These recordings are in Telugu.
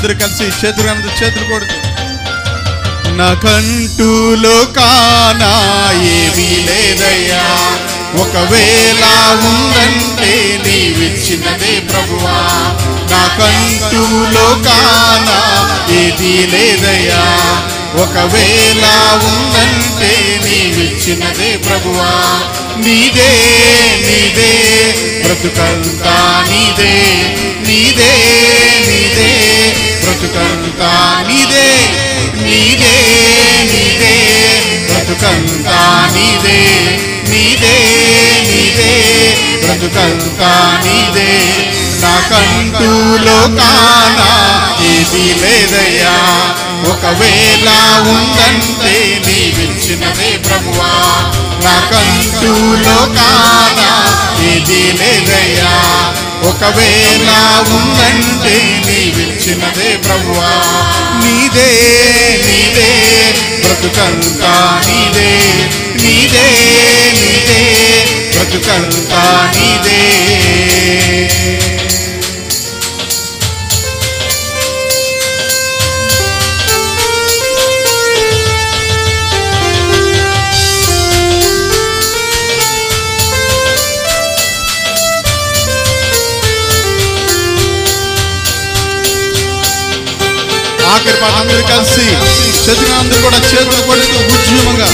అందరూ కలిసి చేతులు అందరూ చేతులు కొడుతూ నాకంటూ లోకానా ఏమీ లేదయ్యా ఒకవేళ ఉందంటే నీవిచ్చినదే ప్రభువా నాకంటూ లోకానా ఏదీ లేదయ్యా ఒకవేళ ఉందంటే నీవిచ్చినదే ప్రభువా నీదే నీదే బ్రతుకంతా నీదే నీదే నీదే బ్రతుకంతా నీదే నీదే నీదే బ్రతుకంతా నీదే నీదే నీదే బ్రతుకంతా నీదే నాకంటూ లోకాన ఏది లేదయ్యా ఒకవేళ ఉందంటే నీవిచ్చినదే ప్రభువా నాకంటూ లోకాన ఏది లేదయ్యా ఒకవేళ ఉందంటే నీవిచ్చినదే ప్రభువా నీదే నీదే బ్రతుకంతా నీదే నీదే నీదే బ్రతుకంతా నీదే ఆఖరి పాట అందరూ కలిసి చేతులు అందరూ కూడా చేతులు కొడుతూ ఉద్యమంగా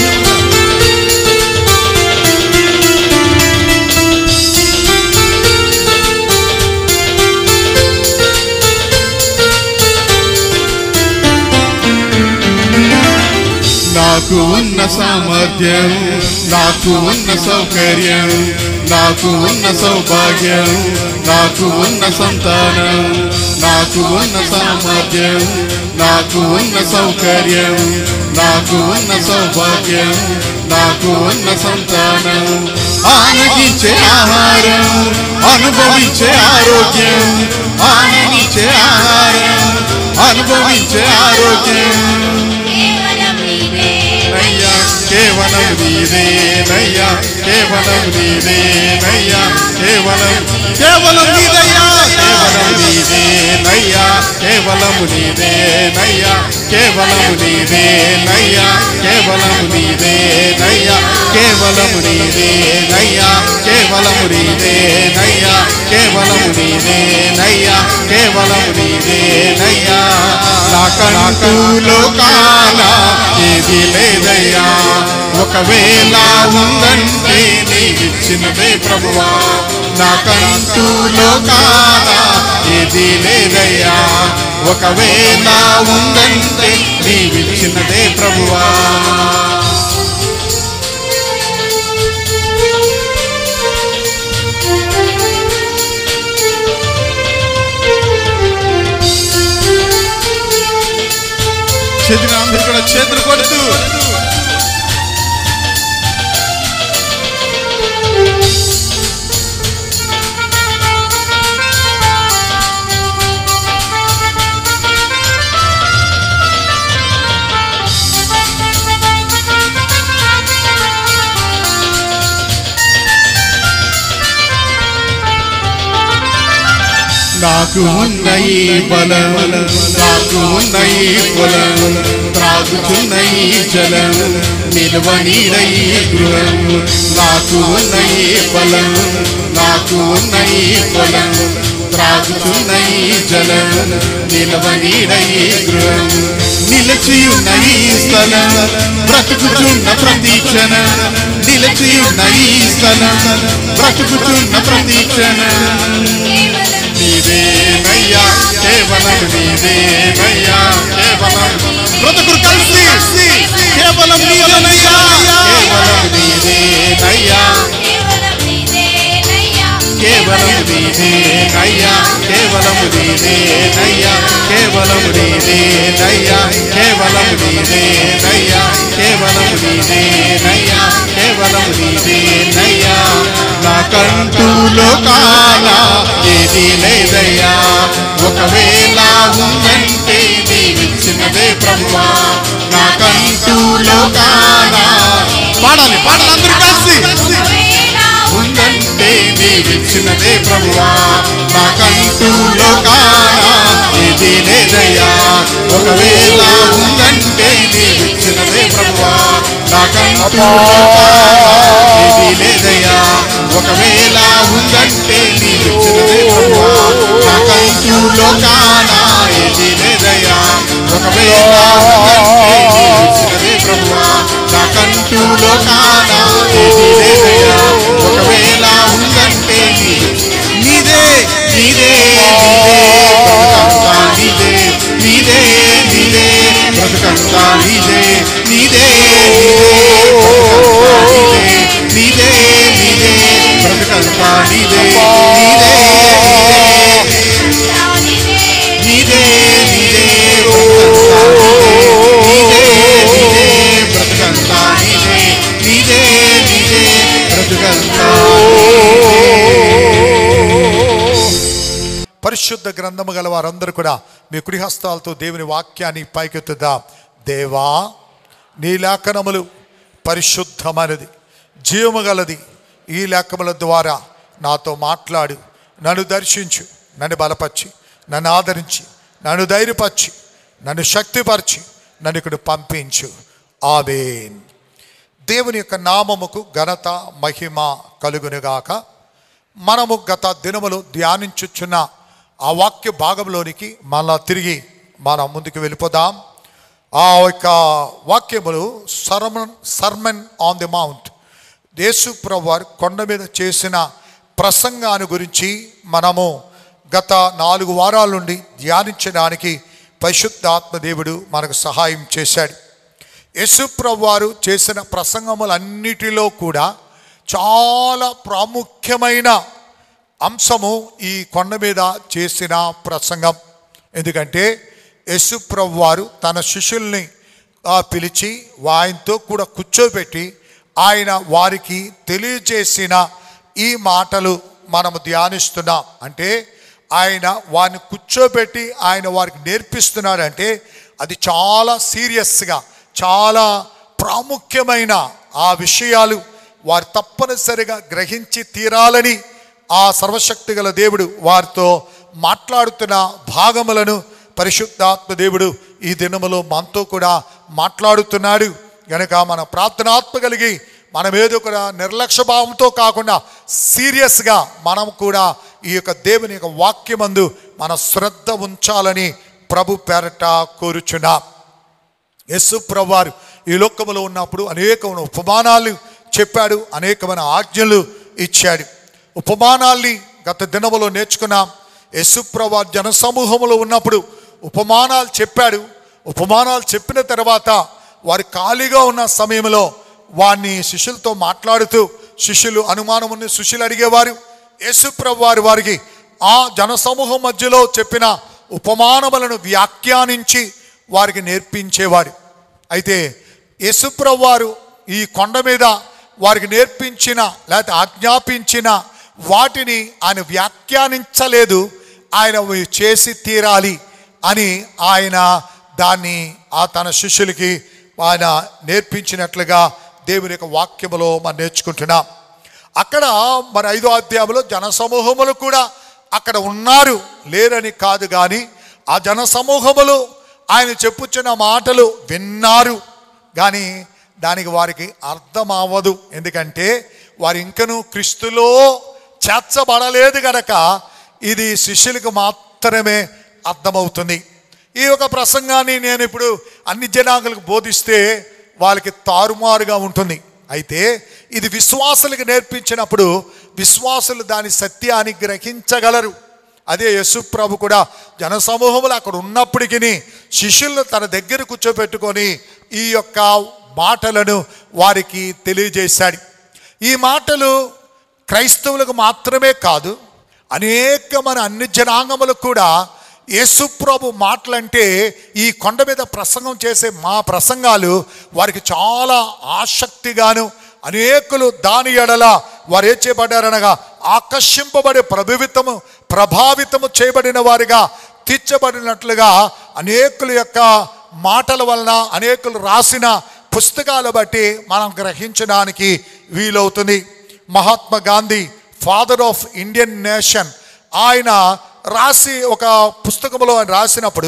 నాకు ఉన్న సామర్థ్యం నాకు ఉన్న సౌకర్యం నాకు ఉన్న సౌభాగ్యం నాకు ఉన్న సంతానం నాకు ఉన్న సామర్థ్యం నాకు ఉన్న సౌకర్యం నాకు ఉన్న సౌభాగ్యం నాకు ఉన్న సంతానం ఆనగించే ఆహారం అనుభవించే ఆరోగ్యం ఆనగించే ఆహారం అనుభవించే ఆరోగ్యం కేవలం నీవే నయ్యా కేవలం నీదే నయ్యా కేవలం నీదే నయ్యా కేవలం కేవలం నీదయ్యా కేవలం నీదే నయ్యా కేవలం నీదే నయ్యా కేవలం నీదే నయ్యా కేవలం నీదే నయ్యా కేవలం నీదే నయ్యా కేవలం నీదే నయ్యా కేవలం నీదే నయ్యా కేవలం నీదే నయ్యా నాకంటూ లోకాన ఏది లేదయ్యా ఒకవేళ ఉందంటే నీవిచ్చినదే ప్రభువా నాకంటూ లోకాన ఏది లేదయ్యా ఒకవేళ ఉందంటే నీవిచ్చినదే ప్రభువా చేతులు అందరూ కూడా చేతులు కొడుతూ నాకు ఉన్న ఈ బలం నాకు ఉన్న ఈ పొలం త్రాగుతున్న ఈ జలం నిల్వ నీడ ఈ గృహం నాకు ఉన్న ఈ బలం నాకు ఉన్న ఈ పొలం త్రాగుతున్న ఈ జలం నిల్వ నీడ ఈ గృహం నిలిచియున్న ఈ స్థలం బ్రతుకుతున్న ప్రతి క్షణం నిలిచియున్న ఈ స్థలం బ్రతుకుతున్న ప్రతి క్షణం నీదే నయ్యా కేవలం నీదే నయ్యా కేవలం బ్రతుకులు కలిసి కేవలం నీదేనయ్యా కేవలం నీదే నయ్యా కేవలం నీవే నయ్యా కేవలం నీదే నయ్యా కేవలం నీదే నయ్యా కేవలం నీదే నయ్యా కేవలం నీదే నయ్యా కేవలం నీదే నయ్యా కేవలం నీదే నయ్యా నాకంటూ లోకాల ఏది లేదయ్యా ఒకవేళ ఉందంటే నీవిచ్చినదే ప్రభువా నాకంటూ లోకాల పాడాలి పాడాలి అందరూ కలిసి ఒకవేళ ఉందంటే నీవిచ్చినదే ప్రభువా నాకంటూ లోకాన ఇది లేదయ్యా ఒకవేళ ఉందంటే నీవిచ్చినదే ప్రభువా నాకంటూ ఇది లేదయ్యా ఒకవేళ ఉందంటే నీవిచ్చినదే ప్రభువా నాకంటూ లోకాన ఇది లేదయ్యా ఒకవేళ ఉందంటే నీవిచ్చినదే ప్రభువా నాకంటూ లోకాన ఇది లేదయ్యా ఒకవేళ ఉందంటే నీ నీదే నీదే నీదే బ్రతుకంతా నీదే నీదే నీదే బ్రతుకంతా నీదే నీదే నీదే నీదే బ్రతుకంతా నీదే నీదే నీదే బ్రతుకంతా పరిశుద్ధ గ్రంథము గల వారందరూ కూడా మీ కుడి హస్తాలతో దేవుని వాక్యాన్ని పైకెత్తుదాం దేవా నీ లేఖనములు పరిశుద్ధమైనది జీవము గలది ఈ లేఖముల ద్వారా నాతో మాట్లాడు నన్ను దర్శించు నన్ను బలపరిచి నన్ను ఆదరించి నన్ను ధైర్యపరిచి నన్ను శక్తిపరిచి నన్ను ఇక్కడ పంపించు ఆమెన్ దేవుని యొక్క నామముకు ఘనత మహిమ కలుగునుగాక మనము గత దినములు ధ్యానించుచున్న ఆ వాక్య భాగంలోనికి మళ్ళా తిరిగి మనం ముందుకు వెళ్ళిపోదాం ఆ యొక్క వాక్యములు sermon sermon on the mount Yesu ప్రభు వారు కొండ మీద చేసిన ప్రసంగాన్ని గురించి మనము గత నాలుగు వారాల నుండి ధ్యానించడానికి పరిశుద్ధాత్మ దేవుడు మనకు సహాయం చేశాడు యేసుప్రభు వారు చేసిన ప్రసంగములన్నిటిలో కూడా చాలా ప్రాముఖ్యమైన అంశము ఈ కొండ మీద చేసిన ప్రసంగం ఎందుకంటే యేసుప్రభు వారు తన శిష్యుల్ని ఆ, పిలిచి ఆయనతో కూడా కూర్చోబెట్టి ఆయన వారికి తెలియజేసిన ఈ మాటలు మనము ధ్యానిస్తున్నాం అంటే ఆయన వారిని కూర్చోబెట్టి ఆయన వారికి నేర్పిస్తున్నాడంటే అది చాలా సీరియస్గా చాలా ప్రాముఖ్యమైన ఆ విషయాలు వారు తప్పనిసరిగా గ్రహించి తీరాలని ఆ సర్వశక్తి గల దేవుడు వారితో మాట్లాడుతున్న భాగములను పరిశుద్ధాత్మ దేవుడు ఈ దినములో మనతో కూడా మాట్లాడుతున్నాడు గనక మన ప్రార్థనాత్మ కలిగి మనం ఏదో కూడా నిర్లక్ష్య భావంతో కాకుండా సీరియస్గా మనం కూడా ఈ యొక్క దేవుని యొక్క వాక్యమందు మన శ్రద్ధ ఉంచాలని ప్రభు పేరట కోరుచున్నాం యేసు ప్రభువారు ఈ లోకములో ఉన్నప్పుడు అనేకమైన ఉపమానాలు చెప్పాడు అనేకమైన ఆజ్ఞలు ఇచ్చాడు ఉపమానాల్ని గత దినములో నేర్చుకున్నాం యేసు ప్రభువారు జనసమూహములో ఉన్నప్పుడు ఉపమానాలు చెప్పాడు ఉపమానాలు చెప్పిన తర్వాత వారు ఖాళీగా ఉన్న సమయంలో వారిని శిష్యులతో మాట్లాడుతూ శిష్యులు అనుమానం ఉన్న శిష్యులు అడిగేవారు యేసు ప్రభు వారి వారికి ఆ జనసమూహం మధ్యలో చెప్పిన ఉపమానములను వ్యాఖ్యానించి వారికి నేర్పించేవాడు అయితే యేసుప్రభు వారు ఈ కొండ మీద వారికి నేర్పించిన లేకపోతే ఆజ్ఞాపించిన వాటిని ఆయన వ్యాఖ్యానించలేదు ఆయన అవి చేసి తీరాలి అని ఆయన దాన్ని ఆ తన శిష్యులకి ఆయన నేర్పించినట్లుగా దేవుని యొక్క వాక్యములో మనం నేర్చుకుంటున్నాం అక్కడ మన ఐదో అధ్యాయంలో జనసమూహములు కూడా అక్కడ ఉన్నారు లేరని కాదు కానీ ఆ జనసమూహములు ఆయన చెప్పుచున్న మాటలు విన్నారు కానీ దానికి వారికి అర్థం అవ్వదు ఎందుకంటే వారు ఇంకనూ క్రీస్తులో చేర్చబడలేదు గనక ఇది శిష్యులకు మాత్రమే అర్థమవుతుంది ఈ యొక్క ప్రసంగాన్ని నేను ఇప్పుడు అన్ని జనాంగులకు బోధిస్తే వాళ్ళకి తారుమారుగా ఉంటుంది అయితే ఇది విశ్వాసులకు నేర్పించినప్పుడు విశ్వాసులు దాని సత్యాన్ని గ్రహించగలరు అదే యశు ప్రభు కూడా జనసమూహములు అక్కడ ఉన్నప్పటికీ శిష్యులను తన దగ్గర కూర్చోబెట్టుకొని ఈ యొక్క మాటలను వారికి తెలియజేశాడు ఈ మాటలు క్రైస్తవులకు మాత్రమే కాదు అనేక మన అన్ని జనాంగములకు కూడా యేసుప్రభు మాటలంటే ఈ కొండ మీద ప్రసంగం చేసే మా ప్రసంగాలు వారికి చాలా ఆసక్తిగాను అనేకులు దాని ఎడల వారు ఏం చేయబడ్డారనగా ఆకర్షింపబడే ప్రభావితము ప్రభావితము చేయబడిన వారిగా తీర్చబడినట్లుగా అనేకుల యొక్క మాటల వలన అనేకులు రాసిన పుస్తకాలు బట్టి మనం గ్రహించడానికి వీలవుతుంది Mahatma Gandhi father of Indian nation ఆయన రాసి ఒక పుస్తకంలో ఆయన రాసినప్పుడు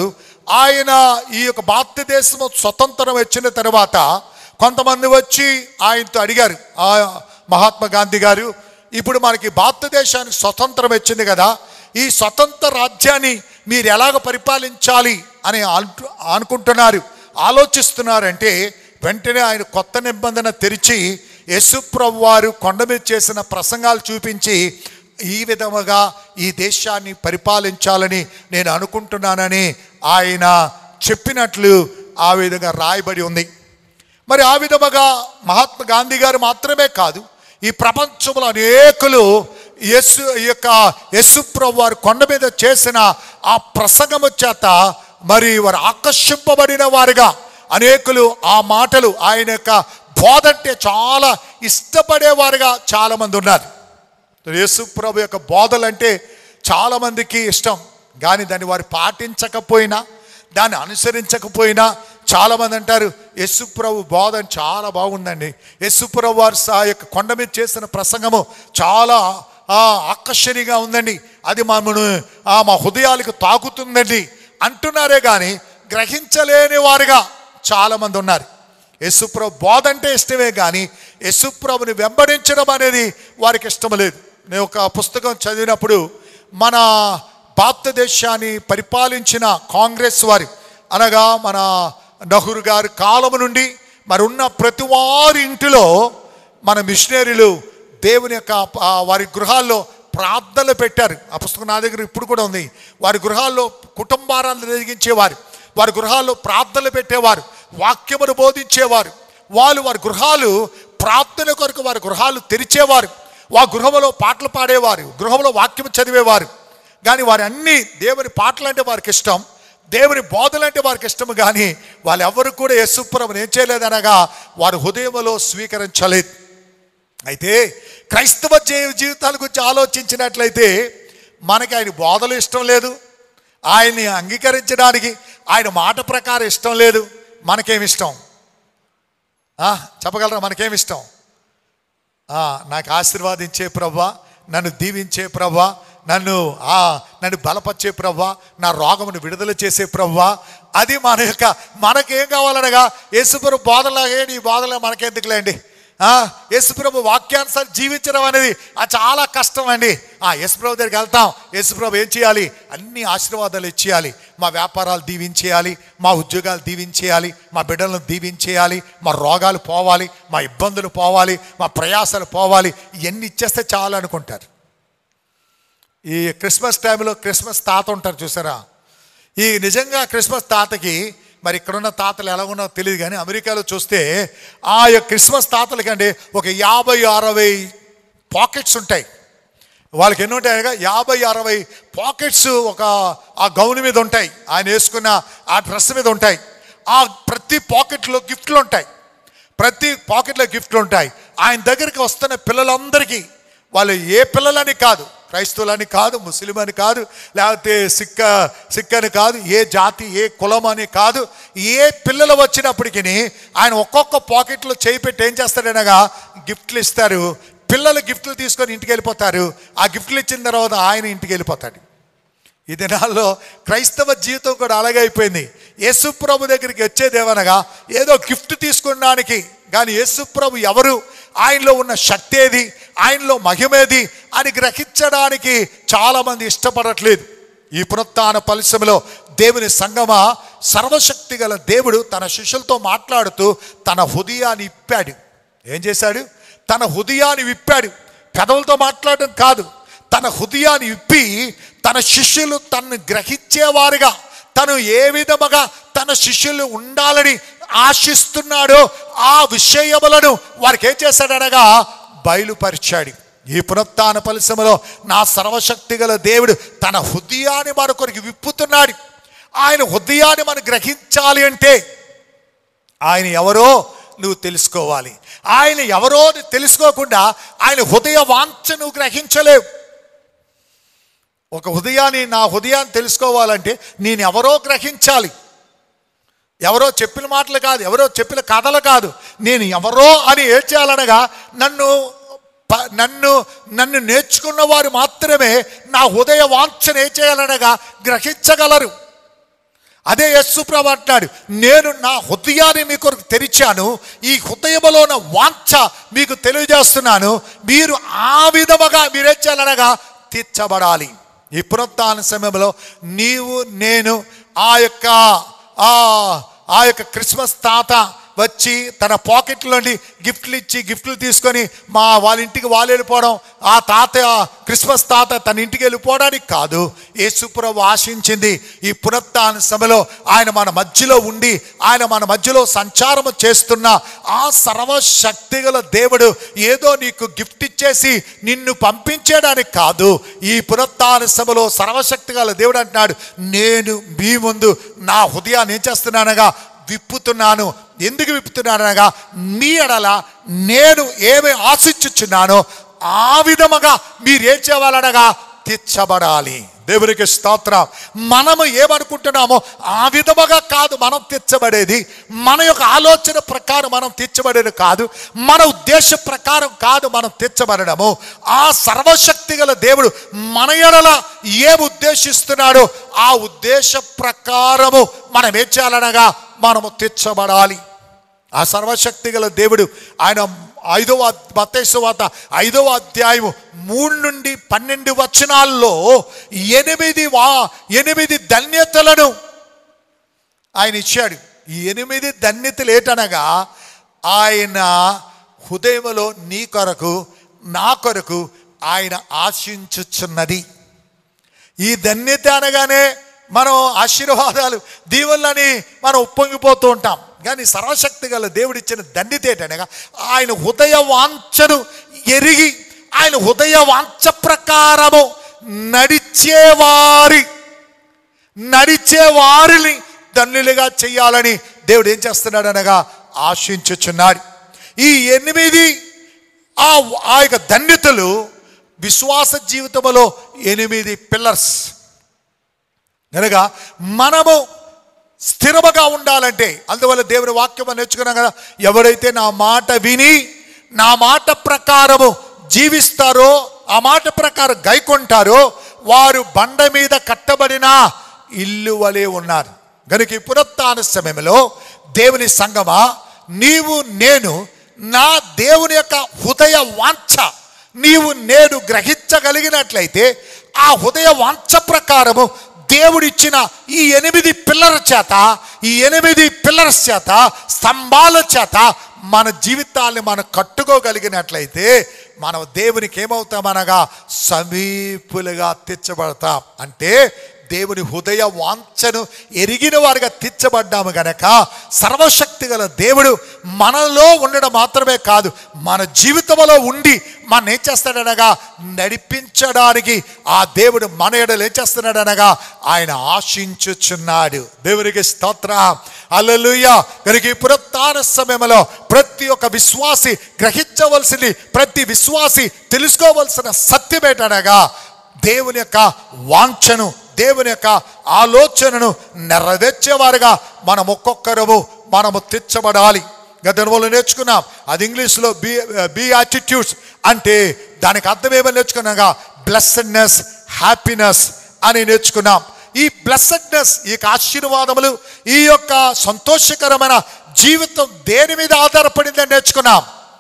ఆయన ఈ యొక్క భారతదేశం స్వతంత్రం వచ్చిన తర్వాత కొంతమంది వచ్చి ఆయనతో అడిగారు ఆ మహాత్మా గాంధీ గారు ఇప్పుడు మనకి భారతదేశానికి స్వతంత్రం వచ్చింది కదా ఈ స్వతంత్ర రాజ్యాన్ని మీరు ఎలాగ పరిపాలించాలి అని అంటు అనుకుంటున్నారు ఆలోచిస్తున్నారంటే వెంటనే ఆయన కొత్త నిబంధన తెరిచి యేసుప్రభు వారు కొండ మీద చేసిన ప్రసంగాలు చూపించి ఈ విధముగా ఈ దేశాన్ని పరిపాలించాలని నేను అనుకుంటున్నానని ఆయన చెప్పినట్లు ఆ విధంగా రాయబడి ఉంది మరి ఆ విధముగా మహాత్మా గాంధీ గారు మాత్రమే కాదు ఈ ప్రపంచంలో అనేకులు యస్సు ఈ యొక్క యస్సుప్రభు వారు కొండ మీద చేసిన ఆ ప్రసంగము చేత మరి వారు ఆకర్షింపబడిన వారుగా అనేకులు ఆ మాటలు ఆయన యొక్క బోధ అంటే చాలా ఇష్టపడేవారుగా చాలామంది ఉన్నారు యేసుప్రభు యొక్క బోధలు అంటే చాలామందికి ఇష్టం కానీ దాన్ని వారు పాటించకపోయినా దాన్ని అనుసరించకపోయినా చాలామంది అంటారు యేసుప్రభు బోధ చాలా బాగుందండి యేసుప్రభు వారు సా యొక్క కొండ మీద చేసిన ప్రసంగము చాలా ఆ, ఆకర్షణీయంగా ఉందండి అది మమ్మను ఆ, మా హృదయాలకు తాకుతుందండి అంటున్నారే కానీ గ్రహించలేని వారుగా చాలామంది ఉన్నారు యేసుప్రభు బోధ అంటే ఇష్టమే కానీ యేసుప్రభుని వెంబడించడం అనేది వారికి ఇష్టం లేదు నేను ఒక పుస్తకం చదివినప్పుడు మన భారతదేశాన్ని పరిపాలించిన కాంగ్రెస్ వారి అనగా మన నెహ్రూ గారి కాలము నుండి మరి ఉన్న ప్రతి వారి ఇంటిలో మన మిషనరీలు దేవుని యొక్క ఆ, వారి గృహాల్లో ప్రార్థనలు పెట్టారు ఆ పుస్తకం నా దగ్గర ఇప్పుడు కూడా ఉంది వారి గృహాల్లో కుటుంబాలను జరిగించేవారు వారి గృహాల్లో ప్రార్థనలు పెట్టేవారు వాక్యమును బోధించేవారు వాళ్ళు వారి గృహాలు ప్రార్థన కొరకు వారి గృహాలు తెరిచేవారు వా గృహంలో పాటలు పాడేవారు గృహంలో వాక్యం చదివేవారు కానీ వారి అన్ని దేవుని పాటలు అంటే వారికి ఇష్టం దేవుని బోధలు అంటే వారికి ఇష్టం కానీ వాళ్ళు ఎవరు కూడా యశుపురం ఏం చేయలేదనగా వారి హృదయంలో స్వీకరించలేదు అయితే క్రైస్తవ జీ- జీవితాల గురించి ఆలోచించినట్లయితే మనకి ఆయన బోధలు ఇష్టం లేదు ఆయన్ని అంగీకరించడానికి ఆయన మాట ప్రకారం ఇష్టం లేదు మనకేమి ఇష్టం ఆ, చెప్పగలరా మనకేమి ఇష్టం ఆ, నాకు ఆశీర్వాదించే ప్రభా నన్ను దీవించే ప్రభా నన్ను ఆ నన్ను బలపరిచే ప్రభా నా రోగమును విడుదల చేసే ప్రభా అది మన యొక్క మనకేం కావాలనగా యేసుప్రభు బోధలాగే నీ బోధలే మనకెందుకులేండి ఆ, యేసుప్రభు వాక్యానుసారం జీవించడం అనేది అది చాలా కష్టం అండి ఆ యేసుప్రభు దగ్గరికి వెళ్తాం యేసుప్రభు ఏం చేయాలి అన్ని ఆశీర్వాదాలు ఇచ్చేయాలి మా వ్యాపారాలు దీవించేయాలి మా ఉద్యోగాలు దీవించేయాలి మా బిడ్డలను దీవించేయాలి మా రోగాలు పోవాలి మా ఇబ్బందులు పోవాలి మా ప్రయాసాలు పోవాలి ఇవన్నీ ఇచ్చేస్తే చాలు అనుకుంటారు ఈ క్రిస్మస్ టైంలో క్రిస్మస్ తాత ఉంటారు చూసారా ఈ నిజంగా క్రిస్మస్ తాతకి మరి ఇక్కడున్న తాతలు ఎలా ఉన్నారో తెలియదు కానీ అమెరికాలో చూస్తే ఆ యొక్క క్రిస్మస్ తాతలకంటే ఒక యాభై అరవై పాకెట్స్ ఉంటాయి వాళ్ళకి ఎన్ని ఉంటాయి అనగా యాభై అరవై పాకెట్స్ ఒక ఆ గౌన్ మీద ఉంటాయి ఆయన వేసుకున్న ఆ డ్రెస్ మీద ఉంటాయి ఆ ప్రతి పాకెట్లో గిఫ్ట్లు ఉంటాయి ప్రతి పాకెట్లో గిఫ్ట్లు ఉంటాయి ఆయన దగ్గరికి వస్తున్న పిల్లలందరికీ వాళ్ళు ఏ పిల్లలని కాదు క్రైస్తవులని కాదు ముస్లిం అని కాదు లేకపోతే సిక్క సిక్ అని కాదు ఏ జాతి ఏ కులం అని కాదు ఏ పిల్లలు వచ్చినప్పటికీ ఆయన ఒక్కొక్క పాకెట్లో చేయి పెట్టి ఏం చేస్తాడనగా గిఫ్ట్లు ఇస్తారు పిల్లలు గిఫ్ట్లు తీసుకొని ఇంటికి వెళ్ళిపోతారు ఆ గిఫ్ట్లు ఇచ్చిన తర్వాత ఆయన ఇంటికి వెళ్ళిపోతాడు ఈ దినాల్లో క్రైస్తవ జీవితం కూడా అలాగే అయిపోయింది యేసుప్రభు దగ్గరికి వచ్చేదేమనగా ఏదో గిఫ్ట్ తీసుకున్నానికి కానీ యేసుప్రభు ఎవరు ఆయనలో ఉన్న శక్తి ఏది ఆయనలో మహిమేది అని గ్రహించడానికి చాలామంది ఇష్టపడట్లేదు ఈ పునరుత్థాన పరిశ్రమలో దేవుని సంగమ సర్వశక్తి గల దేవుడు తన శిష్యులతో మాట్లాడుతూ తన హృదయాన్ని ఇప్పాడు ఏం చేశాడు తన హృదయాన్ని విప్పాడు పెదవులతో మాట్లాడడం కాదు తన హృదయాన్ని విప్పి తన శిష్యులు తనను గ్రహించేవారుగా తను ఏ విధముగా తన శిష్యులు ఉండాలని ఆశిస్తున్నాడో ఆ విషయములను వారికి ఏం చేశాడనగా బయలుపరిచాడు ఈ పునరుత్థాన పరిశ్రమలో నా సర్వశక్తి గల దేవుడు తన హృదయాన్ని మరొకరికి విప్పుతున్నాడు ఆయన హృదయాన్ని మనం గ్రహించాలి అంటే ఆయన ఎవరో నువ్వు తెలుసుకోవాలి ఆయన ఎవరో నువ్వు తెలుసుకోకుండా ఆయన హృదయ వాంఛ నువ్వు గ్రహించలేవు ఒక హృదయాన్ని నా హృదయాన్ని తెలుసుకోవాలంటే నేను ఎవరో గ్రహించాలి ఎవరో చెప్పిన మాటలు కాదు ఎవరో చెప్పిన కథలు కాదు నేను ఎవరో అని ఏం చేయాలనగా నన్ను ప- నన్ను నన్ను నేర్చుకున్న వారు మాత్రమే నా హృదయ వాంఛను ఏం చేయాలనగా గ్రహించగలరు అదే యస్సుప్రభు అంటున్నాడు నేను నా హృదయాన్ని మీ కొరకు తెరిచాను ఈ హృదయములో ఉన్న వాంఛ మీకు తెలియజేస్తున్నాను మీరు ఆ విధముగా మీరేం చేయాలనగా తీర్చబడాలి ఈ పునరుత్థాన సమయంలో నీవు నేను ఆ యొక్క ఆ ఆ యొక్క క్రిస్మస్ తాత వచ్చి తన పాకెట్లోని గిఫ్ట్లు ఇచ్చి గిఫ్ట్లు తీసుకొని మా వాళ్ళ ఇంటికి వాళ్ళు వెళ్ళిపోవడం ఆ తాత క్రిస్మస్ తాత తన ఇంటికి వెళ్ళిపోవడానికి కాదు యేసుప్రభు ఆశించింది ఈ పునరుత్థాన సమయంలో ఆయన మన మధ్యలో ఉండి ఆయన మన మధ్యలో సంచారం చేస్తున్న ఆ సర్వశక్తి గల దేవుడు ఏదో నీకు గిఫ్ట్ ఇచ్చేసి నిన్ను పంపించేయడానికి కాదు ఈ పునరుత్థాన సభలో సర్వశక్తి గల దేవుడు అంటున్నాడు నేను మీ ముందు నా హృదయాన్ని ఏం చేస్తున్నానగా విప్పుతున్నాను ఎందుకు విప్పుతున్నానగా మీ ఎడల నేను ఏమి ఆశించుచున్నానో ఆ విధముగా మీరేం చేయాలనగా తీర్చబడాలి దేవునికి స్తోత్రం మనము ఏమనుకుంటున్నామో ఆ విధముగా కాదు మనం తీర్చబడేది మన యొక్క ఆలోచన ప్రకారం మనం తీర్చబడేది కాదు మన ఉద్దేశ ప్రకారం కాదు మనం తీర్చబడము ఆ సర్వశక్తి గల దేవుడు మన ఎడల ఏం ఉద్దేశిస్తున్నాడో ఆ ఉద్దేశ ప్రకారము మనం ఏం చేయాలనగా మనము తీర్చబడాలి ఆ సర్వశక్తి గల దేవుడు ఆయన ఐదవ మతేశ్వాత ఐదవ అధ్యాయము మూడు నుండి పన్నెండు వచనాల్లో ఎనిమిది వా ఎనిమిది ధన్యతలను ఆయన ఇచ్చాడు ఈ ఎనిమిది ధన్యతలు ఏటనగా ఆయన హృదయములో నీ కొరకు నా కొరకు ఆయన ఆశించుచున్నది ఈ ధన్యత అనగానే మనం ఆశీర్వాదాలు దీవులని మనం ఉప్పొంగిపోతూ ఉంటాం కానీ సర్వశక్తి గల దేవుడిచ్చిన ధన్యత ఏంటనగా ఆయన హృదయ వాంఛను ఎరిగి ఆయన హృదయ వాంఛ ప్రకారము నడిచేవారి నడిచే వారిని ధన్యులుగా చేయాలని దేవుడు ఏం చేస్తున్నాడు అనగా ఆశించుచున్నాడు ఈ ఎనిమిది ఆ ఆ యొక్క ధన్యతలు విశ్వాస జీవితంలో ఎనిమిది పిల్లర్స్ కనుక మనము స్థిరముగా ఉండాలంటే అందువల్ల దేవుని వాక్యం అని నేర్చుకున్నాం కదా ఎవరైతే నా మాట విని నా మాట ప్రకారము జీవిస్తారో ఆ మాట ప్రకారం గైకొంటారో వారు బండ మీద కట్టబడిన ఇల్లు వలె ఉన్నారు కనుక ఈ పునరుత్థాన సమయంలో దేవుని సంగమా నీవు నేను నా దేవుని యొక్క హృదయ వాంఛ నీవు నేను గ్రహించగలిగినట్లయితే ఆ హృదయ వాంఛ ప్రకారము దేవుడిచ్చిన ఈ ఎనిమిది పిల్లల చేత ఈ ఎనిమిది పిల్లర్స్ చేత స్తంభాల చేత మన జీవితాన్ని మనం కట్టుకోగలిగినట్లయితే మనం దేవునికి ఏమవుతామనగా సమీపులుగా తెచ్చబడతాం అంటే దేవుని హృదయ వాంఛను ఎరిగిన వారిగా తీర్చబడ్డాము గనక సర్వశక్తి గల దేవుడు మనలో ఉండడం మాత్రమే కాదు మన జీవితంలో ఉండి మన ఏం చేస్తాడనగా నడిపించడానికి ఆ దేవుడు మన ఎడలు ఏం చేస్తున్నాడనగా ఆయన ఆశించుచున్నాడు దేవునికి స్తోత్ర అల్లెలుయ కనుక ఈ పునరుత్థాన సమయంలో ప్రతి ఒక్క విశ్వాసి గ్రహించవలసింది ప్రతి విశ్వాసి తెలుసుకోవలసిన సత్యమేటనగా దేవుని యొక్క వాంఛను దేవుని యొక్క ఆలోచనను నెరవేర్చేవారుగా మనం ఒక్కొక్కరము మనము తెచ్చబడాలి గతంలో నేర్చుకున్నాం అది ఇంగ్లీష్లో బి బి యాటిట్యూడ్స్ అంటే దానికి అర్థం ఏమని నేర్చుకున్నాగా బ్లెస్సడ్నెస్ హ్యాపీనెస్ అని నేర్చుకున్నాం ఈ బ్లెస్సడ్నెస్ ఈ యొక్క ఆశీర్వాదములు ఈ యొక్క సంతోషకరమైన జీవితం దేని మీద ఆధారపడిందని నేర్చుకున్నాం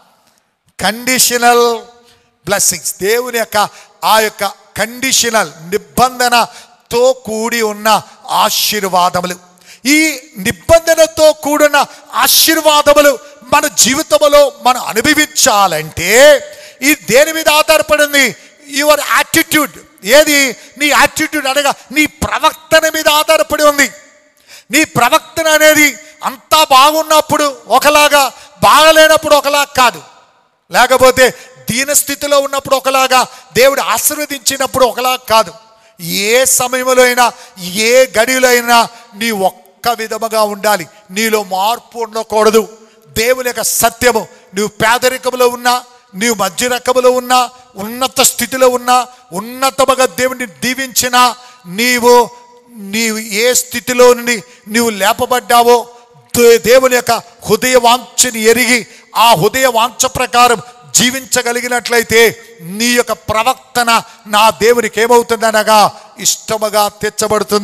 కండిషనల్ బ్లెస్సింగ్స్ దేవుని యొక్క ఆ యొక్క కండిషనల్ నిబంధనతో కూడి ఉన్న ఆశీర్వాదములు ఈ నిబంధనతో కూడిన ఆశీర్వాదములు మన జీవితంలో మనం అనుభవించాలంటే ఈ దేని మీద ఆధారపడింది యువర్ యాటిట్యూడ్ ఏది నీ యాటిట్యూడ్ అనగా నీ ప్రవర్తన మీద ఆధారపడి ఉంది నీ ప్రవర్తన అనేది అంతా బాగున్నప్పుడు ఒకలాగా బాగలేనప్పుడు ఒకలా కాదు లేకపోతే దీనస్థితిలో ఉన్నప్పుడు ఒకలాగా దేవుడు ఆశీర్వదించినప్పుడు ఒకలా కాదు ఏ సమయంలో అయినా ఏ గడిలో అయినా నీ ఒక్క విధముగా ఉండాలి నీలో మార్పు ఉండకూడదు దేవుని యొక్క సత్యము నువ్వు పేదరికంలో ఉన్నా నీవు మధ్య రకములో ఉన్నా ఉన్నత స్థితిలో ఉన్నా ఉన్నతముగా దేవుడిని దీవించినా నీవు నీవు ఏ స్థితిలో నుండి నీవు లేపబడ్డావో దే- దేవుని యొక్క హృదయ వాంఛని ఎరిగి ఆ హృదయ వాంఛ ప్రకారం జీవించగలిగినట్లయితే నీ యొక్క ప్రవర్తన నా దేవునికి ఏమవుతుందనగా ఇష్టముగా తెచ్చబడుతుంది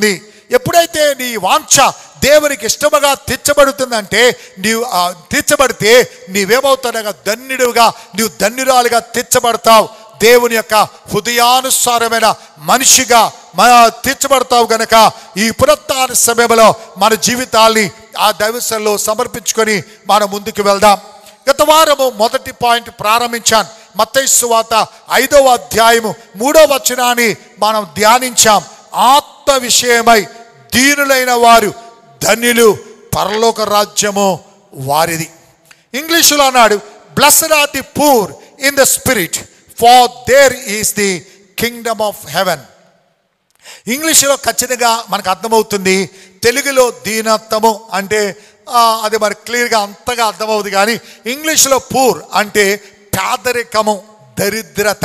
ఎప్పుడైతే నీ వాంఛ దేవునికి ఇష్టముగా తీర్చబడుతుందంటే నీవు ఆ, తీర్చబడితే నీవేమవుతానగా ధన్యుడుగా నీవు ధన్యురాలుగా తీర్చబడతావు దేవుని యొక్క హృదయానుసారమైన మనిషిగా మన తీర్చబడతావు గనక ఈ పునరుత్థాన సమయంలో మన జీవితాల్ని ఆ దైవశంలో సమర్పించుకొని మనం ముందుకు వెళ్దాం గత వారము మొదటి పాయింట్ ప్రారంభించాను మత్తయి వాత ఐదవ అధ్యాయము మూడవ వచనాన్ని మనం ధ్యానించాం ఆత్మ విషయమై దీనులైన వారు ధన్యులు పరలోక రాజ్యము వారిది ఇంగ్లీషులో అన్నాడు blessed are the poor in the spirit for their is the kingdom of heaven ఇంగ్లీష్లో ఖచ్చితంగా మనకు అర్థమవుతుంది తెలుగులో దీనత్వము అంటే ఆ, అది మనకు క్లియర్గా అంతగా అర్థమవుతుంది కానీ ఇంగ్లీష్లో పూర్ అంటే పేదరికము దరిద్రత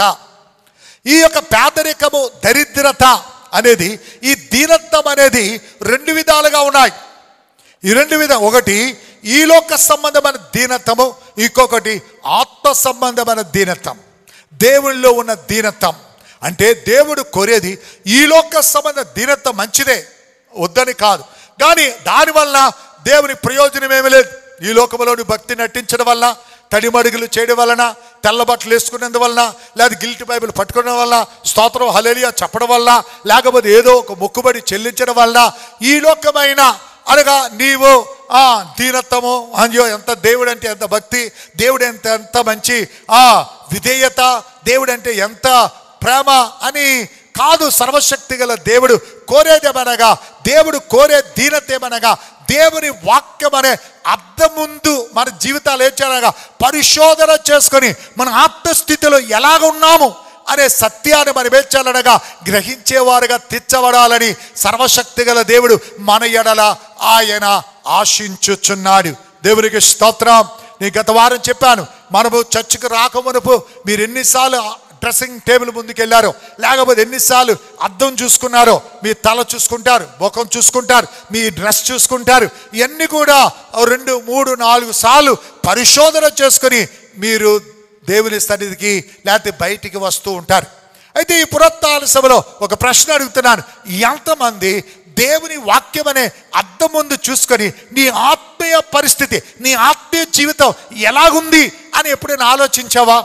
ఈ యొక్క పేదరికము దరిద్రత అనేది ఈ దీనత్వం అనేది రెండు విధాలుగా ఉన్నాయి ఈ రెండు విధం ఒకటి ఈ లోక సంబంధమైన దీనత్వము ఇంకొకటి ఆత్మ సంబంధమైన దీనత్వం దేవుళ్ళలో ఉన్న దీనత్వం అంటే దేవుడు కోరేది ఈ లోక సంబంధ దీనత్వం మంచిదే వద్దని కాదు కానీ దానివల్ల దేవుని ప్రయోజనం ఏమీ లేదు ఈ లోకంలోని భక్తి నటించడం వల్ల తడిమడుగులు చేయడం వలన తెల్ల బట్టలు వేసుకునేందువలన లేదా గిల్టి బైబిల్ పట్టుకోవడం వల్ల స్తోత్రం హలేలియా చెప్పడం వల్ల లేకపోతే ఏదో ఒక మొక్కుబడి చెల్లించడం వల్ల ఈ లోకమైన అనగా నీవు ఆ దీనత్వము అయ్యో ఎంత దేవుడు అంటే ఎంత భక్తి దేవుడు ఎంత ఎంత మంచి ఆ విధేయత దేవుడు అంటే ఎంత ప్రేమ అని కాదు సర్వశక్తి గల దేవుడు కోరేదేమనగా దేవుడు కోరే దీనతేమనగా దేవుని వాక్యం అనే అర్థం ముందు మన జీవితాలు ఏర్చనగా పరిశోధన చేసుకొని మన ఆత్మస్థితిలో ఎలాగ ఉన్నాము అనే సత్యాన్ని మనం ఏర్చాలనగా గ్రహించేవారుగా తీర్చబడాలని సర్వశక్తి గల దేవుడు మన ఎడల ఆయన ఆశించుచున్నాడు దేవునికి స్తోత్రం నేను గత వారం చెప్పాను మనము చర్చికి రాకమునుపు మీరు ఎన్నిసార్లు డ్రెస్సింగ్ టేబుల్ ముందుకు వెళ్ళారో లేకపోతే ఎన్నిసార్లు అద్దం చూసుకున్నారో మీ తల చూసుకుంటారు ముఖం చూసుకుంటారు మీ డ్రెస్ చూసుకుంటారు ఇవన్నీ కూడా ఓ రెండు మూడు నాలుగు సార్లు పరిశోధన చేసుకొని మీరు దేవుని సన్నిధికి లేకపోతే బయటికి వస్తూ ఉంటారు అయితే ఈ పునరుత్థాన సభలో ఒక ప్రశ్న అడుగుతున్నాను ఎంతమంది దేవుని వాక్యం అనే అద్దం ముందు చూసుకొని నీ ఆత్మీయ పరిస్థితి నీ ఆత్మీయ జీవితం ఎలాగుంది అని ఎప్పుడైనా ఆలోచించావా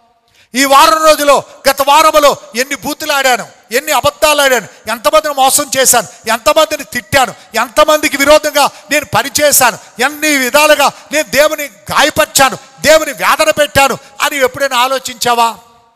ఈ వారం రోజులో గత వారంలో ఎన్ని బూతులు ఆడాను ఎన్ని అబద్ధాలు ఆడాను ఎంతమందిని మోసం చేశాను ఎంతమందిని తిట్టాను ఎంతమందికి విరోధంగా నేను పనిచేశాను ఎన్ని విధాలుగా నేను దేవుని గాయపరిచాను దేవుని వేదన పెట్టాను అని ఎప్పుడైనా ఆలోచించావా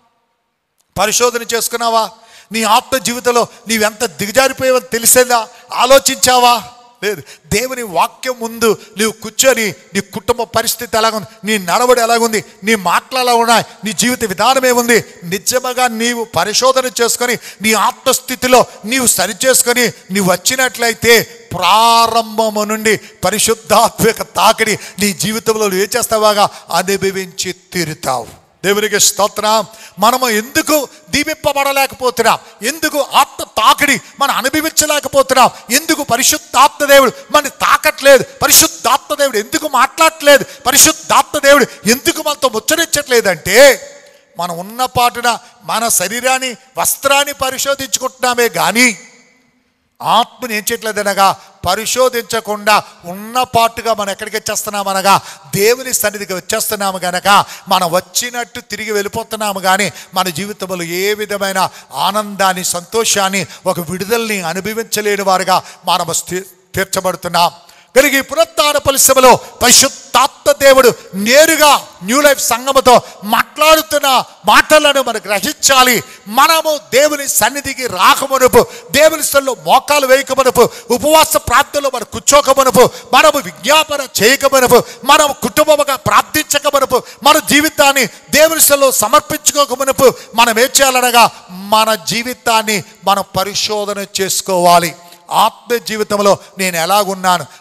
పరిశోధన చేసుకున్నావా నీ ఆత్మ జీవితంలో నీవెంత దిగజారిపోయావో తెలిసేదా ఆలోచించావా లేదు దేవుని వాక్యం ముందు నీవు కూర్చొని నీ కుటుంబ పరిస్థితి ఎలాగుంది నీ నడవడి ఎలాగుంది నీ మాటలు ఎలా ఉన్నాయి నీ జీవిత విధానం ఏముంది నిజముగా నీవు పరిశోధన చేసుకొని నీ ఆత్మస్థితిలో నీవు సరి చేసుకొని నీవు వచ్చినట్లయితే ప్రారంభము నుండి పరిశుద్ధాత్మక తాకిడి నీ జీవితంలో నువ్వు ఏం చేస్తావాగా అనుభవించి తీరుతావు దేవునికి స్తోత్రం మనము ఎందుకు దీవింపబడలేకపోతున్నాం ఎందుకు ఆత్మ తాకిడి మనం అనుభవించలేకపోతున్నాం ఎందుకు పరిశుద్ధాత్మ దేవుడు మన తాకట్లేదు పరిశుద్ధాత్మ దేవుడు ఎందుకు మాట్లాడట్లేదు పరిశుద్ధాత్మ దేవుడు ఎందుకు మనతో ముచ్చరించట్లేదంటే మనం ఉన్న పాటున మన శరీరాన్ని వస్త్రాన్ని పరిశోధించుకుంటున్నామే కానీ ఆత్మని ఏం చేయట్లేదనగా పరిశోధించకుండా ఉన్న పాటుగా మనం ఎక్కడికి వచ్చేస్తున్నాం అనగా దేవుని సన్నిధికి వచ్చేస్తున్నాము గనక మనం వచ్చినట్టు తిరిగి వెళ్ళిపోతున్నాము కానీ మన జీవితంలో ఏ విధమైన ఆనందాన్ని సంతోషాన్ని ఒక విడుదలని అనుభవించలేని వారుగా మనం స్థి- తీర్చబడుతున్నాం కనుక ఈ పునరుత్థాన పరిశ్రమలో పరిశుద్ధాత్మ దేవుడు నేరుగా న్యూ లైఫ్ సంఘముతో మాట్లాడుతున్న మాటలను మనం గ్రహించాలి మనము దేవుని సన్నిధికి రాకమునుపు దేవుని స్థలంలో మోకాలు వేయకమునుపు ఉపవాస ప్రార్థనలో మనం కూర్చోకమునుపు మనము విజ్ఞాపన చేయకమునుపు మనం కుటుంబముగా ప్రార్థించకమునుపు మన జీవితాన్ని దేవుని స్థలంలో సమర్పించుకోకమునుపు మనం ఏం చేయాలనగా మన జీవితాన్ని మనం పరిశోధన చేసుకోవాలి ఆత్మ జీవితంలో నేను ఎలాగున్నాను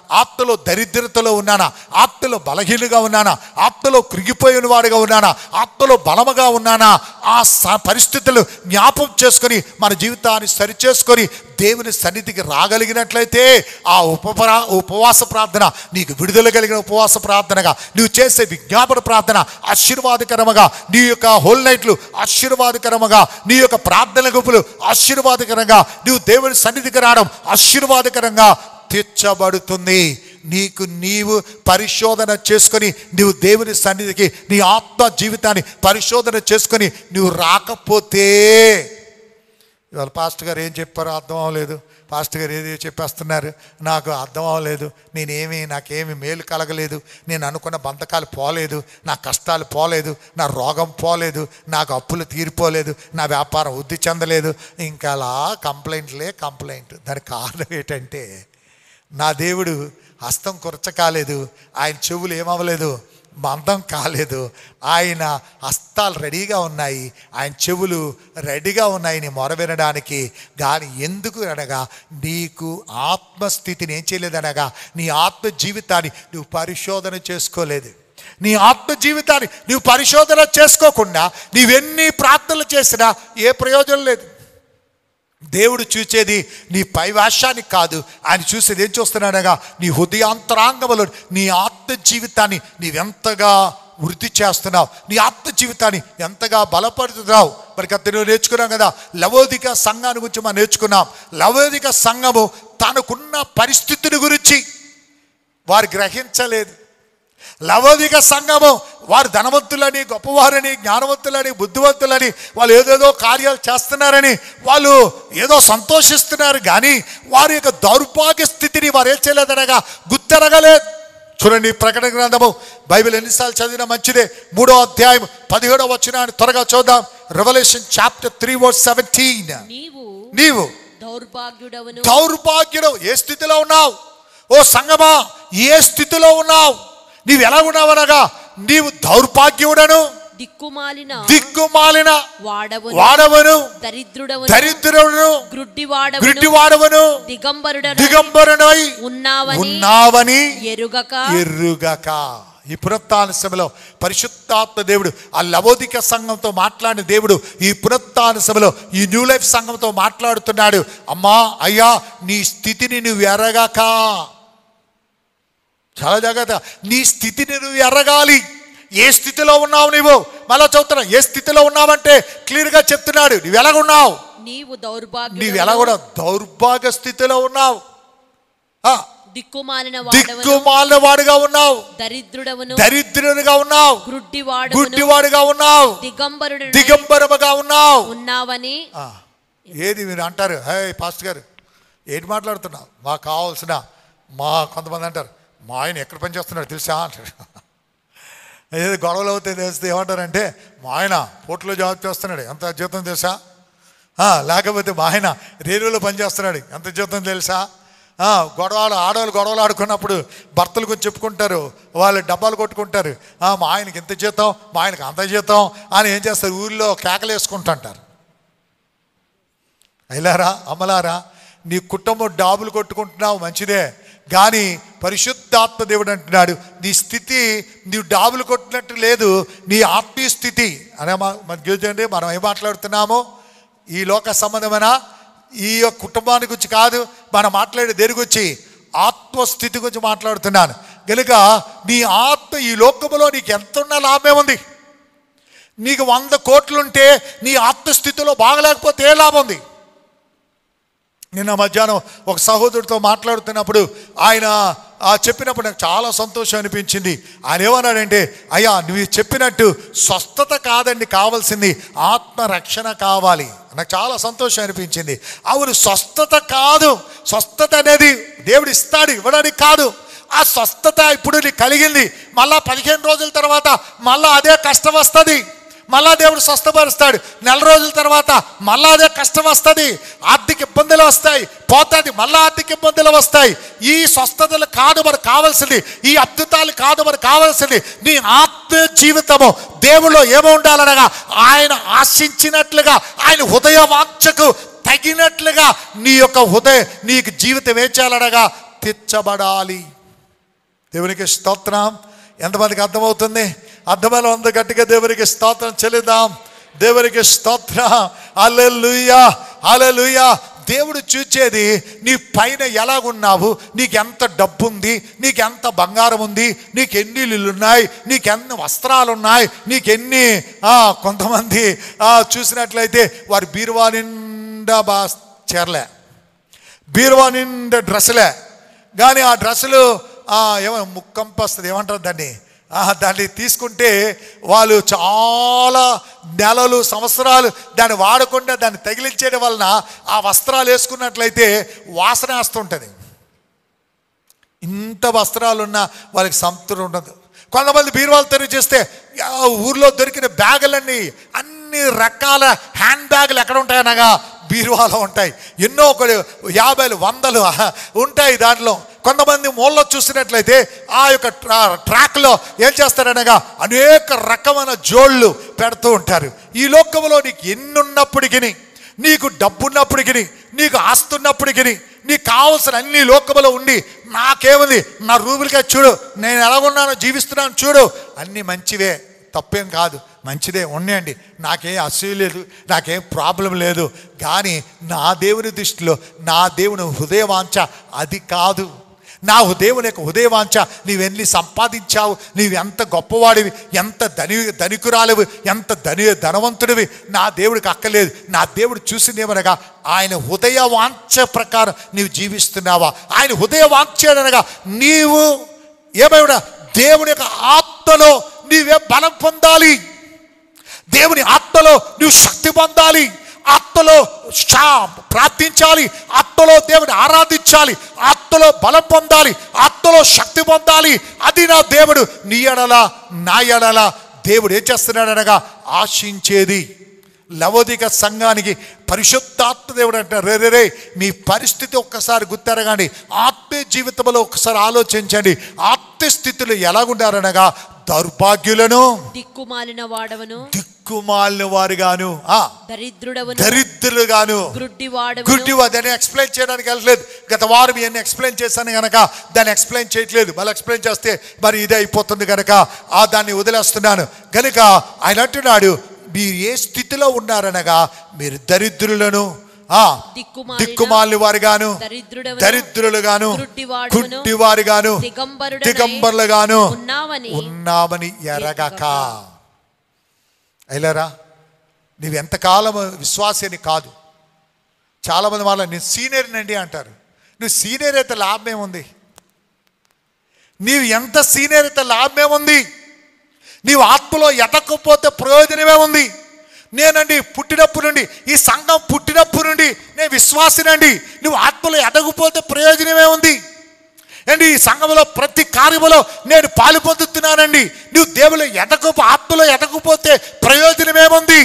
ఆప్తలో దరిద్రతలో ఉన్నానా ఆప్తలో బలహీనుగా ఉన్నానా ఆప్తలో కృగిపోయిన వాడిగా ఉన్నానా ఆప్తలో బలముగా ఉన్నానా ఆ స- పరిస్థితులు జ్ఞాపం చేసుకొని మన జీవితాన్ని సరిచేసుకొని దేవుని సన్నిధికి రాగలిగినట్లయితే ఆ ఉపపరా ఉపవాస ప్రార్థన నీకు విడుదల కలిగిన ఉపవాస ప్రార్థనగా నువ్వు చేసే విజ్ఞాపన ప్రార్థన ఆశీర్వాదకరముగా నీ యొక్క హోల్ నైట్లు ఆశీర్వాదకరముగా నీ యొక్క ప్రార్థన గుంపులు ఆశీర్వాదకరంగా నువ్వు దేవుని సన్నిధికి రావడం ఆశీర్వాదకరంగా తీర్చబడుతుంది నీకు నీవు పరిశోధన చేసుకొని నీవు దేవుని సన్నిధికి నీ ఆత్మ జీవితాన్ని పరిశోధన చేసుకొని నువ్వు రాకపోతే ఇవాళ పాస్టర్ గారు ఏం చెప్పారో అర్థం అవ్వలేదు పాస్టర్ గారు ఏది చెప్పేస్తున్నారు నాకు అర్థం అవ్వలేదు నేనేమి నాకేమి మేలు కలగలేదు నేను అనుకున్న బంధకాలు పోలేదు నా కష్టాలు పోలేదు నా రోగం పోలేదు నాకు అప్పులు తీరిపోలేదు నా వ్యాపారం వృద్ధి చెందలేదు ఇంకా అలా కంప్లైంట్లే కంప్లైంట్ దానికి కారణం ఏంటంటే నా దేవుడు హస్తం కురచ కాలేదు ఆయన చెవులు ఏమవ్వలేదు మందం కాలేదు ఆయన హస్తాలు రెడీగా ఉన్నాయి ఆయన చెవులు రెడీగా ఉన్నాయి నీ మొర వినడానికి కానీ ఎందుకు అనగా నీకు ఆత్మస్థితిని ఏం చేయలేదనగా నీ ఆత్మ జీవితాన్ని నువ్వు పరిశోధన చేసుకోలేదు నీ ఆత్మ జీవితాన్ని నువ్వు పరిశోధన చేసుకోకుండా నీవెన్ని ప్రార్థనలు చేసినా ఏ ప్రయోజనం లేదు దేవుడు చూసేది నీ పైవాశాన్ని కాదు ఆయన చూసేది ఏం చూస్తున్నాడగా నీ హృదయాంతరాంగములో నీ ఆత్మ జీవితాన్ని నీవెంతగా వృద్ధి చేస్తున్నావు నీ ఆత్మ జీవితాన్ని ఎంతగా బలపడుతున్నావు మరి గత నువ్వు నేర్చుకున్నాం కదా లవోదిక సంఘాన్ని గురించి మనం నేర్చుకున్నాం లవోదిక సంఘము తనకున్న పరిస్థితిని గురించి వారు గ్రహించలేదు లవోదిక సంఘము వారు ధనవంతులని గొప్పవారని జ్ఞానవంతులని బుద్ధివంతులని వాళ్ళు ఏదేదో కార్యాలు చేస్తున్నారని వాళ్ళు ఏదో సంతోషిస్తున్నారు కానీ వారి యొక్క దౌర్భాగ్య స్థితిని వారు ఏం చేయలేదనగా గుర్తెరగలేదు చూడండి ప్రకటన గ్రంథము బైబిల్ ఎన్నిసార్లు చదివినా మంచిదే మూడో అధ్యాయం పదిహేడో వచ్చిన త్వరగా చూద్దాం revelation chapter three word seventeen నీవు నీవు దౌర్భాగ్యుడవును దౌర్భాగ్యుడు ఏ స్థితిలో ఉన్నావు ఓ సంగమా ఏ స్థితిలో ఉన్నావు నీవు ఎలా ఉన్నావనగా నీవు దౌర్భాగ్యుడను దిక్కుమాలిన దిక్కుమాలిన వాడవును వాడవను దరిద్రుడవును దరిద్రుడును గ్రుడ్డివాడవును గుడ్డివాడవను దిగంబరుడను దిగంబరునై ఉన్నావని ఉన్నావని ఎరుగక ఎరుగక ఈ పునత్తానసమలో పరిశుద్ధాత్మ దేవుడు ఆ లవోదిక సంఘంతో మాట్లాడిన దేవుడు ఈ పునత్తానసమలో ఈ న్యూ లైఫ్ సంఘంతో మాట్లాడుతున్నాడు అమ్మా అయ్యా నీ స్థితిని నువ్వు ఎరగాక చాలా జాగ్రత్త నీ స్థితిని నువ్వు ఎరగాలి ఏ స్థితిలో ఉన్నావు నువ్వు మళ్ళా చదువుతున్నా ఏ స్థితిలో ఉన్నావంటే క్లియర్గా చెప్తున్నాడు నువ్వు ఎలాగున్నావు నీవు దౌర్భాగ్యుడవును నీవు ఎలా కూడా దౌర్భాగ్య స్థితిలో ఉన్నావు ఆ, దిక్కుమాలిన వాడవును దిక్కుమాలిన వాడుగా ఉన్నావు దరిద్రుడవును దరిద్రునిగా ఉన్నావు గ్రుడ్డివాడవును గుడ్డివాడుగా ఉన్నావు దిగంబరుడు దిగంబరముగా ఉన్నావు ఉన్నావని ఆ, ఏది మీరు అంటారు హే పాస్టర్ గారు ఏంటి మాట్లాడుతున్నావు మాకు కావాల్సిన మా కొంతమంది అంటారు మా ఆయన ఎక్కడ పని చేస్తున్నాడు తెలుసా అంటారు ఏది గొడవలు అవుతాయి తెలిస్తే ఏమంటారంటే మా ఆయన పోర్టులో జాబ్ చేస్తున్నాడు ఎంత జీతం తెలుసా ఆ, లేకపోతే మా ఆయన రైల్వేలో పనిచేస్తున్నాడు ఎంత జీతం తెలుసా ఆ, గొడవలు ఆడవాళ్ళు గొడవలు ఆడుకున్నప్పుడు భర్తలు గురించి చెప్పుకుంటారు వాళ్ళు డబ్బాలు కొట్టుకుంటారు ఆ, మా ఆయనకి ఎంత జీతం మా ఆయనకి అంత జీతం అని ఏం చేస్తారు ఊళ్ళో కేకలు వేసుకుంటుంటారు అయిలారా అమ్మలారా నీ కుటుంబం డాబులు కొట్టుకుంటున్నావు మంచిదే కానీ పరిశుద్ధాత్మ దేవుడు అంటున్నాడు నీ స్థితి నీవు డాబులు కొట్టినట్టు లేదు నీ ఆత్మీయ స్థితి అనే మా- మనకి చూడండి మనం ఏం మాట్లాడుతున్నామో ఈ లోక సంబంధమైన ఈ యొక్క కుటుంబాన్ని గురించి కాదు మనం మాట్లాడే దేని గురించి ఆత్మస్థితి గురించి మాట్లాడుతున్నాను కనుక నీ ఆత్మ ఈ లోకములో నీకు ఎంత ఉన్న లాభమే ఉంది నీకు వంద కోట్లుంటే నీ ఆత్మస్థితిలో బాగలేకపోతే ఏ లాభం ఉంది నిన్న మధ్యాహ్నం ఒక సహోదరుడితో మాట్లాడుతున్నప్పుడు ఆయన ఆ చెప్పినప్పుడు నాకు చాలా సంతోషం అనిపించింది ఆయన ఏమన్నాడంటే అయ్యా నువ్వు చెప్పినట్టు స్వస్థత కాదండి కావాల్సింది ఆత్మరక్షణ కావాలి నాకు చాలా సంతోషం అనిపించింది అవును స్వస్థత కాదు స్వస్థత అనేది దేవుడు ఇస్తాడు ఇవ్వడానికి కాదు ఆ స్వస్థత ఇప్పుడు నీకు కలిగింది మళ్ళా పదిహేను రోజుల తర్వాత మళ్ళా అదే కష్టం వస్తుంది మళ్ళా దేవుడు స్వస్థపరుస్తాడు నెల రోజుల తర్వాత మళ్ళా అదే కష్టం వస్తుంది ఆర్థిక ఇబ్బందులు వస్తాయి పోతుంది మళ్ళా ఆర్థిక ఇబ్బందులు వస్తాయి ఈ స్వస్థతలు కాదు మనకు కావాల్సింది ఈ అద్భుతాలు కాదు మనకు కావాల్సింది నీ ఆత్మ జీవితము దేవుళ్ళు ఏమో ఉండాలనగా ఆయన ఆశించినట్లుగా ఆయన హృదయ వాంఛకు తగినట్లుగా నీ యొక్క హృదయ నీకు జీవితం ఏం చేయాలనగా తీర్చబడాలి దేవునికి స్తోత్రం ఎంతమందికి అర్థమవుతుంది అర్థమైన వంద గట్టిగా దేవునికి స్తోత్రం చెల్లిద్దాం దేవునికి స్తోత్రం అల్లెలుయ్యా అల్లెలుయ్యా దేవుడు చూచేది నీ పైన ఎలాగున్నావు నీకు ఎంత డబ్బు ఉంది నీకు ఎంత బంగారం ఉంది నీకు ఎన్ని ఇల్లులు ఉన్నాయి నీకు ఎన్ని వస్త్రాలు ఉన్నాయి నీకు ఎన్ని ఆ, కొంతమంది ఆ, చూసినట్లయితే వారి బీరువా నిండా బా చేరలే బీరువా నిండా డ్రెస్సులే కానీ ఆ డ్రెస్సులు ఆ, ఏమో ముక్కంప వస్తుంది ఏమంటారు దాన్ని ఆ, దాన్ని తీసుకుంటే వాళ్ళు చాలా నెలలు సంవత్సరాలు దాన్ని వాడకుండా దాన్ని తగిలించేయడం వలన ఆ వస్త్రాలు వేసుకున్నట్లయితే వాసన వేస్తుంటుంది ఇంత వస్త్రాలు ఉన్నా వాళ్ళకి సంతృప్తి ఉండదు కొంతమంది బీరువాలు తెరిచి చేస్తే ఆ ఊర్లో దొరికిన బ్యాగులన్నీ అన్ని రకాల హ్యాండ్ బ్యాగులు ఎక్కడ ఉంటాయనగా బీరువాలో ఉంటాయి ఎన్నో ఒక యాభైలు వందలు ఉంటాయి దాంట్లో కొంతమంది మూలలో చూసినట్లయితే ఆ యొక్క ట్రా ట్రాక్లో ఏం చేస్తారనగా అనేక రకమైన జోళ్ళు పెడుతూ ఉంటారు ఈ లోకంలో నీకు ఎన్నున్నప్పటికీ నీకు డబ్బున్నప్పటికీ నీకు ఆస్తున్నప్పటికీ నీకు కావాల్సిన అన్ని లోకములో ఉండి నాకేముంది నా రూపులకే చూడు నేను ఎలాగున్నానో జీవిస్తున్నాను చూడు అన్నీ మంచివే తప్పేం కాదు మంచిదే ఉన్నాయండి నాకేం అసూయ లేదు నాకేం ప్రాబ్లం లేదు కానీ నా దేవుని దృష్టిలో నా దేవుని హృదయవాంఛ అది కాదు నా దేవుని యొక్క హృదయవాంఛ నీవెన్ని సంపాదించావు నీవు ఎంత గొప్పవాడివి ఎంత ధని ధనికురాలివి ఎంత ధని ధనవంతుడివి నా దేవుడికి అక్కలేదు నా దేవుడు చూసిందేమనగా ఆయన హృదయ వాంఛ ప్రకారం నీవు జీవిస్తున్నావా ఆయన హృదయ వాంఛ అనగా నీవు ఏమైనా దేవుని యొక్క ఆత్మలో నీవే బలం పొందాలి దేవుని ఆత్మలో నువ్వు శక్తి పొందాలి ఆత్మలో శా ప్రార్థించాలి ఆత్మలో దేవుని ఆరాధించాలి ఆత్మలో బలం పొందాలి ఆత్మలో శక్తి పొందాలి అది నా దేవుడు నీ ఎడల నా ఎడల దేవుడు ఏం చేస్తున్నాడనగా ఆశించేది లవోదిక సంఘానికి పరిశుద్ధాత్మ దేవుడు అంటారు రే రే రే మీ పరిస్థితి ఒక్కసారి గుర్తెరగండి ఆత్మీయ జీవితంలో ఒక్కసారి ఆలోచించండి ఆత్మ స్థితిలో ఎలాగుండారనగా దౌర్భాగ్యులను దిక్కుమాలిన వాడవను దిక్కుమాలిన వారుగాను ఆ దరిద్రుడవను దరిద్రులుగాను గ్రుడ్డివాడవను గుడ్డి దాన్ని ఎక్స్ప్లెయిన్ చేయడానికి వెళ్ళలేదు గత వారం ఇవన్నీ ఎక్స్ప్లెయిన్ చేశాను గనక దాన్ని ఎక్స్ప్లెయిన్ చేయట్లేదు మళ్ళీ ఎక్స్ప్లెయిన్ చేస్తే మరి ఇదే అయిపోతుంది గనక ఆ దాన్ని వదిలేస్తున్నాను గనుక ఆయన అంటున్నాడు మీరు ఏ స్థితిలో ఉన్నారనగా మీరు దరిద్రులను ఆ దిక్కుమాలిన దిక్కుమాలిన వారుగాను దరిద్రుడవను దరిద్రులుగాను గుడ్డివాడును గుడ్డివారుగాను దిగంబరుడనై దిగంబరులుగాను ఉన్నావని ఉన్నామని ఎరగక అయిలరా నీవు ఎంతకాలం విశ్వాసిని కాదు చాలామంది వాళ్ళ నేను సీనియర్నండి అంటారు నువ్వు సీనియర్ అయితే లాభం ఏముంది నీవు ఎంత సీనియర్ అయితే లాభం ఏముంది నీవు ఆత్మలో ఎదకపోతే ప్రయోజనమే ఉంది నేనండి పుట్టినప్పటి నుండి ఈ సంఘం పుట్టినప్పటి నుండి నేను విశ్వాసినండి నువ్వు ఆత్మలో ఎదగపోతే ప్రయోజనమే ఉంది అండి ఈ సంఘంలో ప్రతి కార్యములో నేను పాలు పొందుతున్నానండి నువ్వు దేవులు ఎదగపు ఆత్మలో ఎదగపోతే ప్రయోజనమేముంది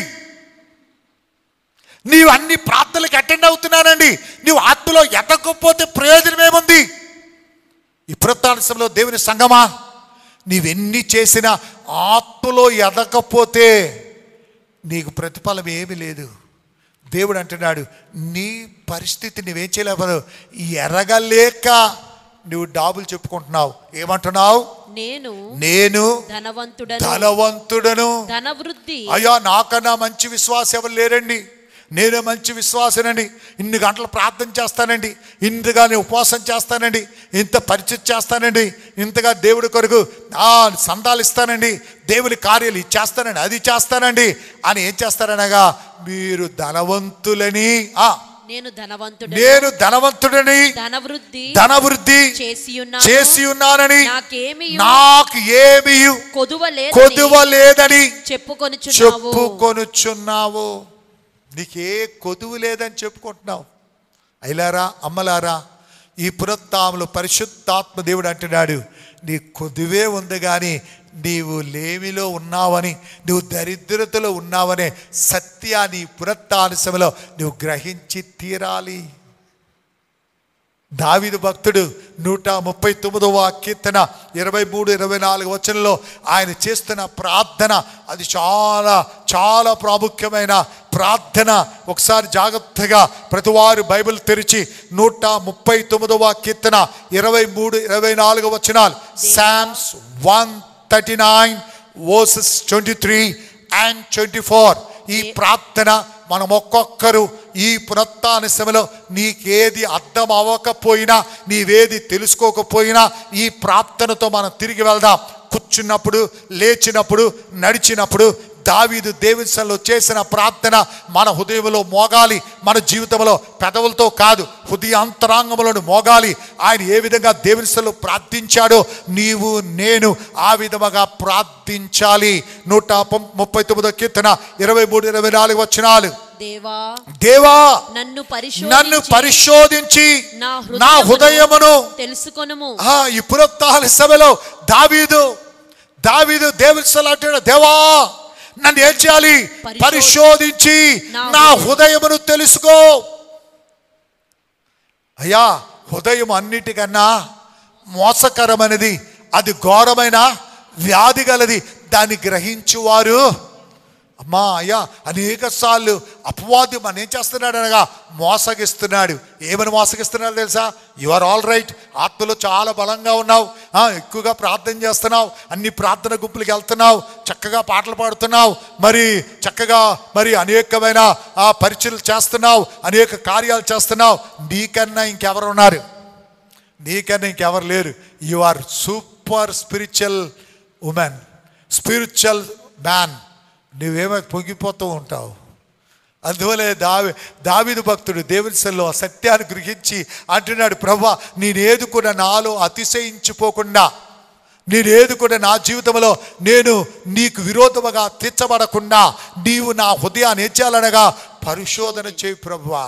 నీవు అన్ని ప్రార్థనలకు అటెండ్ అవుతున్నానండి నువ్వు ఆత్మలో ఎదగకపోతే ప్రయోజనమేముంది ఈ పురత్తాంశంలో దేవుని సంగమా నీవెన్ని చేసినా ఆత్మలో ఎదగకపోతే నీకు ప్రతిఫలం ఏమీ లేదు దేవుడు అంటున్నాడు నీ పరిస్థితి నువ్వేం చేయలేకపోదు ఎరగలేక నువ్వు డాబులు చెప్పుకుంటున్నావు ఏమంటున్నావు నేను నేను ధనవంతుడను ధనవంతుడను ధనవృద్ధి అయ్యా నాకన్నా మంచి విశ్వాసం ఎవరు లేరండి నేనే మంచి విశ్వాసనండి ఇన్ని గంటలు ప్రార్థన చేస్తానండి ఇంతగా నేను ఉపవాసం చేస్తానండి ఇంత పరిచయం చేస్తానండి ఇంతగా దేవుడి కొరకు ఆ సందాలు ఇస్తానండి దేవుని కార్యాలు ఇది చేస్తానండి అది చేస్తానండి అని ఏం చేస్తారనగా మీరు ధనవంతులని ఆ నేను ధనవంతుడను నేను ధనవంతుడని ధనవృద్ధి ధనవృద్ధి చేసి ఉన్నాను చేసి ఉన్నానని నాకేమి నాకు ఏమీ కొదువ లేదు కొదువ లేదని చెప్పుకొనుచున్నావు చెప్పుకొనుచున్నావు నీకే కొదువు లేదని చెప్పుకుంటున్నావు అయిలారా అమ్మలారా ఈ పునత్తాములు పరిశుద్ధాత్మ దేవుడు అంటున్నాడు నీ కొదువే ఉంది కానీ నీవు లేమిలో ఉన్నావని నువ్వు దరిద్రతలో ఉన్నావనే సత్యాన్ని ఈ పునత్తానుసమలో నువ్వు గ్రహించి తీరాలి దావిదు భక్తుడు నూట ముప్పై తొమ్మిదవ కీర్తన ఇరవై మూడు ఇరవై నాలుగు వచనంలో ఆయన చేస్తున్న ప్రార్థన అది చాలా చాలా ప్రాముఖ్యమైన ప్రార్థన ఒకసారి జాగ్రత్తగా ప్రతివారు బైబిల్ తెరిచి నూట ముప్పై తొమ్మిదవ కీర్తన ఇరవై మూడు ఇరవై నాలుగు వచనాలు psalms one thirty nine verses twenty three and twenty four ఈ ప్రార్థన మనం ఒక్కొక్కరు ఈ పునత్తాన సమయంలో నీకేది అర్థం అవ్వకపోయినా నీవేది తెలుసుకోకపోయినా ఈ ప్రార్థనతో మనం తిరిగి వెళ్దాం కూర్చున్నప్పుడు లేచినప్పుడు నడిచినప్పుడు దావీదు దేవునిసంలో చేసిన ప్రార్థన మన హృదయంలో మోగాలి మన జీవితంలో పెదవులతో కాదు హృదయ అంతరాంగములను మోగాలి ఆయన ఏ విధంగా దేవునిసంలో ప్రార్థించాడో నీవు నేను ఆ విధముగా ప్రార్థించాలి నూట పం- ముప్పై తొమ్మిదో కీర్తన ఇరవై మూడు ఇరవై నాలుగు వచనాలు దేవా దేవా నన్ను నన్ను పరిశోధించి పరిశోధించి నా నా హృదయమును తెలుసుకొనుము ఆ, ఈ పునరుత్థాన సభలో దావీదు దావీదు దేవుని అంటాడు దేవా నన్ను ఏం చేయాలి పరిశోధ- పరిశోధించి నా నా హృదయం- హృదయమును తెలుసుకో అయ్యా హృదయం అన్నిటికన్నా మోసకరమైనది అది ఘోరమైన వ్యాధి గలది దాన్ని గ్రహించువారు అమ్మా అయ్యా అనేక సార్లు అపవాది మన ఏం చేస్తున్నాడు అనగా మోసగిస్తున్నాడు ఏమని మోసగిస్తున్నాడు తెలుసా యు ఆర్ ఆల్ రైట్ ఆత్మలో చాలా బలంగా ఉన్నావు ఆ, ఎక్కువగా ప్రార్థన చేస్తున్నావు అన్ని ప్రార్థన గుంపులకి వెళ్తున్నావు చక్కగా పాటలు పాడుతున్నావు మరి చక్కగా మరి అనేకమైన ఆ పరిచయలు చేస్తున్నావు అనేక కార్యాలు చేస్తున్నావు నీకన్నా ఇంకెవరు ఉన్నారు నీకన్నా ఇంకెవరు లేరు you are super spiritual women spiritual man నువ్వేమో పొంగిపోతూ ఉంటావు అందువలే దావి దావిదు భక్తుడు దేవుని సెల్లో ఆ సత్యాన్ని గ్రహించి అంటున్నాడు ప్రభా నేనేది కూడా నాలో అతిశయించిపోకుండా నేనేది కూడా నా జీవితంలో నేను నీకు విరోధముగా తీర్చబడకుండా నీవు నా హృదయాన్ని ఏం చేయాలనగా పరిశోధన చేయి ప్రభువా